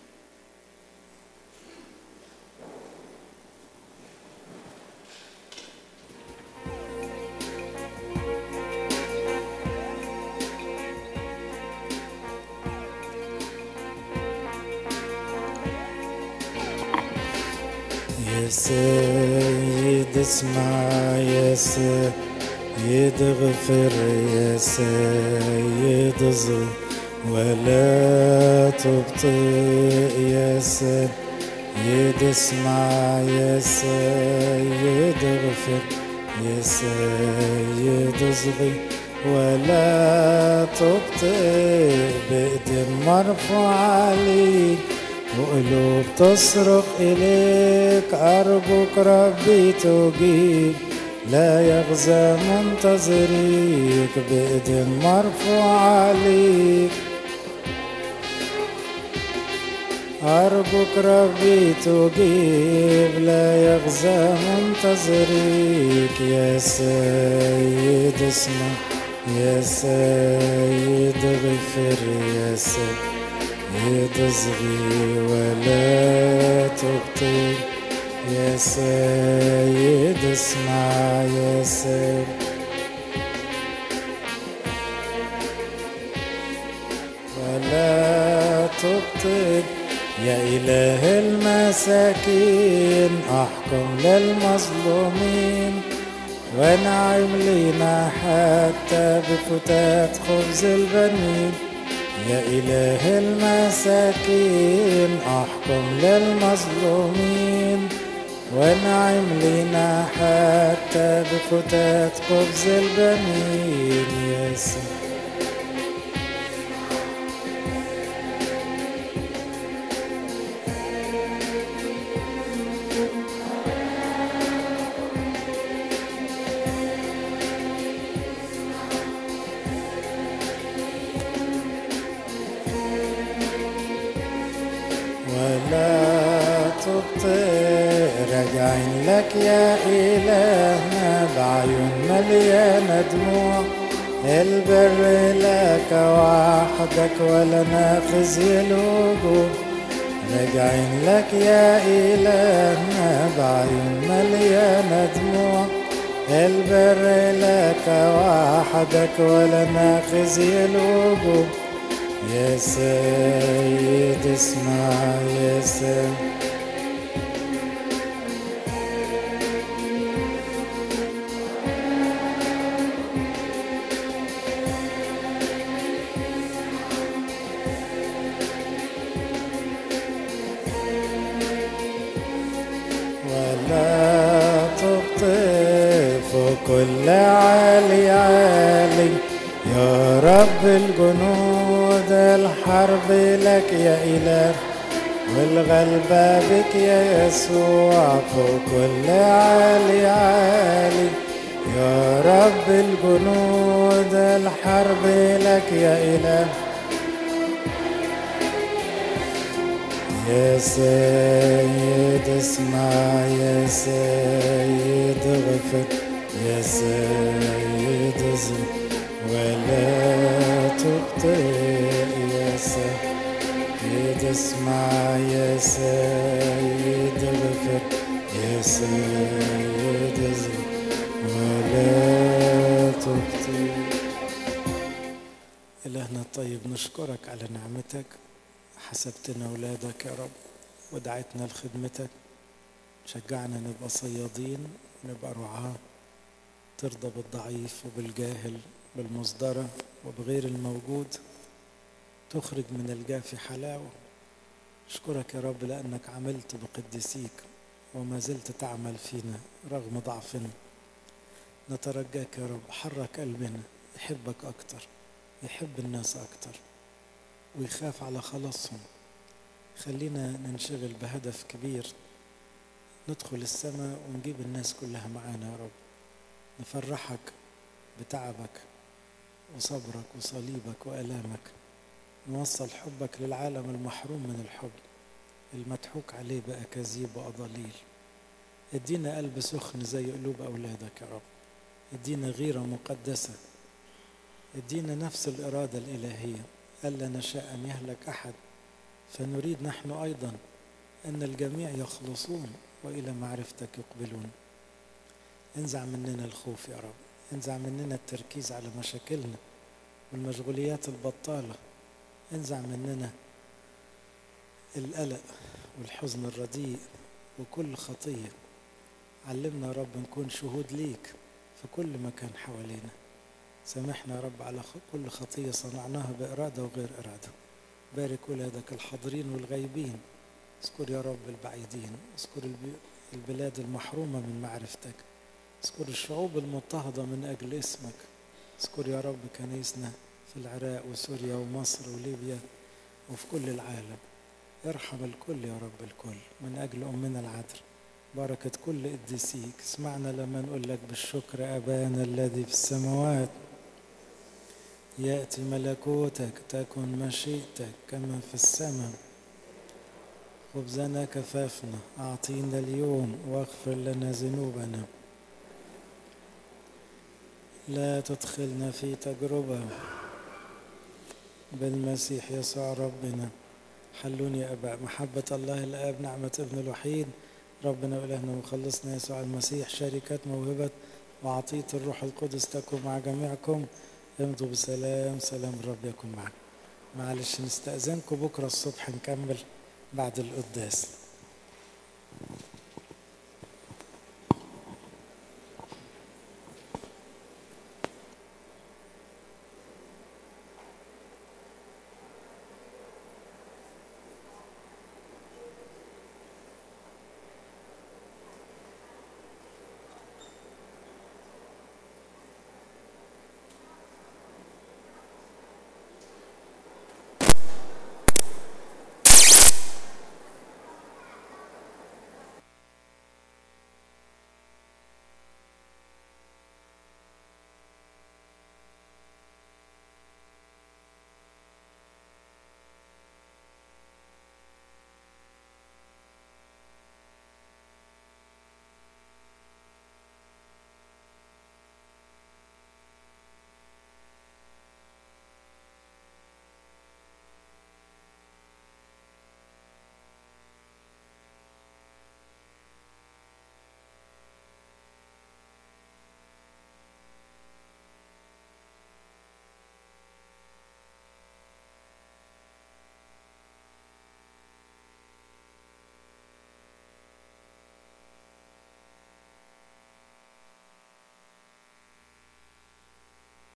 Speaker 2: يا سيد اسمع يا سيد اغفر يا سيد اصغر ولا تبطئ يا سيد اسمع يا سيد اغفر يا سيد اصغي ولا تبطئ بإيد مرفوع عليك وقلوب تصرخ إليك أرجوك ربي تجيب لا يغزى منتظريك بإيد مرفوع عليك أرجوك ربي تجيب لا يغزى منتظريك يا سيد اسمع يا سيد غفر يا سيد تصغي ولا تبطل يا سيد اسمع يا سيد ولا تبطل يا إله المساكين أحكم للمظلومين وانعم لينا حتى بفتات خبز البنين يا إله المساكين أحكم للمظلومين وانعم لنا حتى بفتات خبز البنين يا سيد ولا تبطئ راجعين لك يا إلهنا بعيون مليانة دموع البر لك وحدك ولنا خزي الوجوه راجعين لك يا إلهنا بعيون مليانة دموع البر لك وحدك ولنا خزي الوجوه يا سيد اسمع يا سيد ولا تطيف كل عالي عالي يا رب الجنود الحرب لك يا إله والغلبة بك يا يسوع فوق كل عالي عالي يا رب الجنود الحرب لك يا إله يا سيد اسمع يا سيد غفر يا سيد ازم ولا تبطئ يا سيد اسمع يا سيد غفر يا سيد ازم ولا تبطئ إلهنا الطيب نشكرك على نعمتك حسبتنا أولادك يا رب ودعيتنا لخدمتك شجعنا نبقى صيادين نبقى رعاة ترضى بالضعيف وبالجاهل بالمصدرة وبغير الموجود تخرج من الجاف حلاوة أشكرك يا رب لأنك عملت بقدسيك وما زلت تعمل فينا رغم ضعفنا نترجاك يا رب حرك قلبنا يحبك أكتر يحب الناس أكتر ويخاف على خلاصهم خلينا ننشغل بهدف كبير ندخل السماء ونجيب الناس كلها معانا يا رب نفرحك بتعبك وصبرك وصليبك وألامك نوصل حبك للعالم المحروم من الحب المضحوك عليه بأكاذيب وأضاليل ادينا قلب سخن زي قلوب أولادك يا رب ادينا غيرة مقدسة ادينا نفس الإرادة الإلهية ألا نشاء أن يهلك أحد فنريد نحن أيضا أن الجميع يخلصون وإلى معرفتك يقبلون انزع مننا الخوف يا رب انزع مننا التركيز على مشاكلنا والمشغوليات البطالة انزع مننا القلق والحزن الرديء وكل خطية علمنا يا رب نكون شهود ليك في كل مكان حوالينا سامحنا يا رب على كل خطية صنعناها بإرادة وغير إرادة بارك ولادك الحاضرين والغايبين اذكر يا رب البعيدين اذكر البلاد المحرومة من معرفتك اذكر الشعوب المضطهدة من أجل اسمك اذكر يا رب كنيسنا في العراق وسوريا ومصر وليبيا وفي كل العالم ارحم الكل يا رب الكل من أجل أمنا العذر بركة كل قديسيك اسمعنا لما نقول لك بالشكر أبانا الذي في السماوات يأتي ملكوتك تكن مشيئتك كما في السماء خبزنا كفافنا أعطينا اليوم واغفر لنا ذنوبنا لا تدخلنا في تجربة بالمسيح يسوع ربنا حلوني يا أباء محبة الله الآب نعمة ابن الوحيد ربنا وإلهنا ومخلصنا يسوع المسيح شركة موهبة وعطية الروح القدس تكون مع جميعكم امضوا بسلام سلام الرب يكون معكم معلش نستأذنكم بكرة الصبح نكمل بعد القداس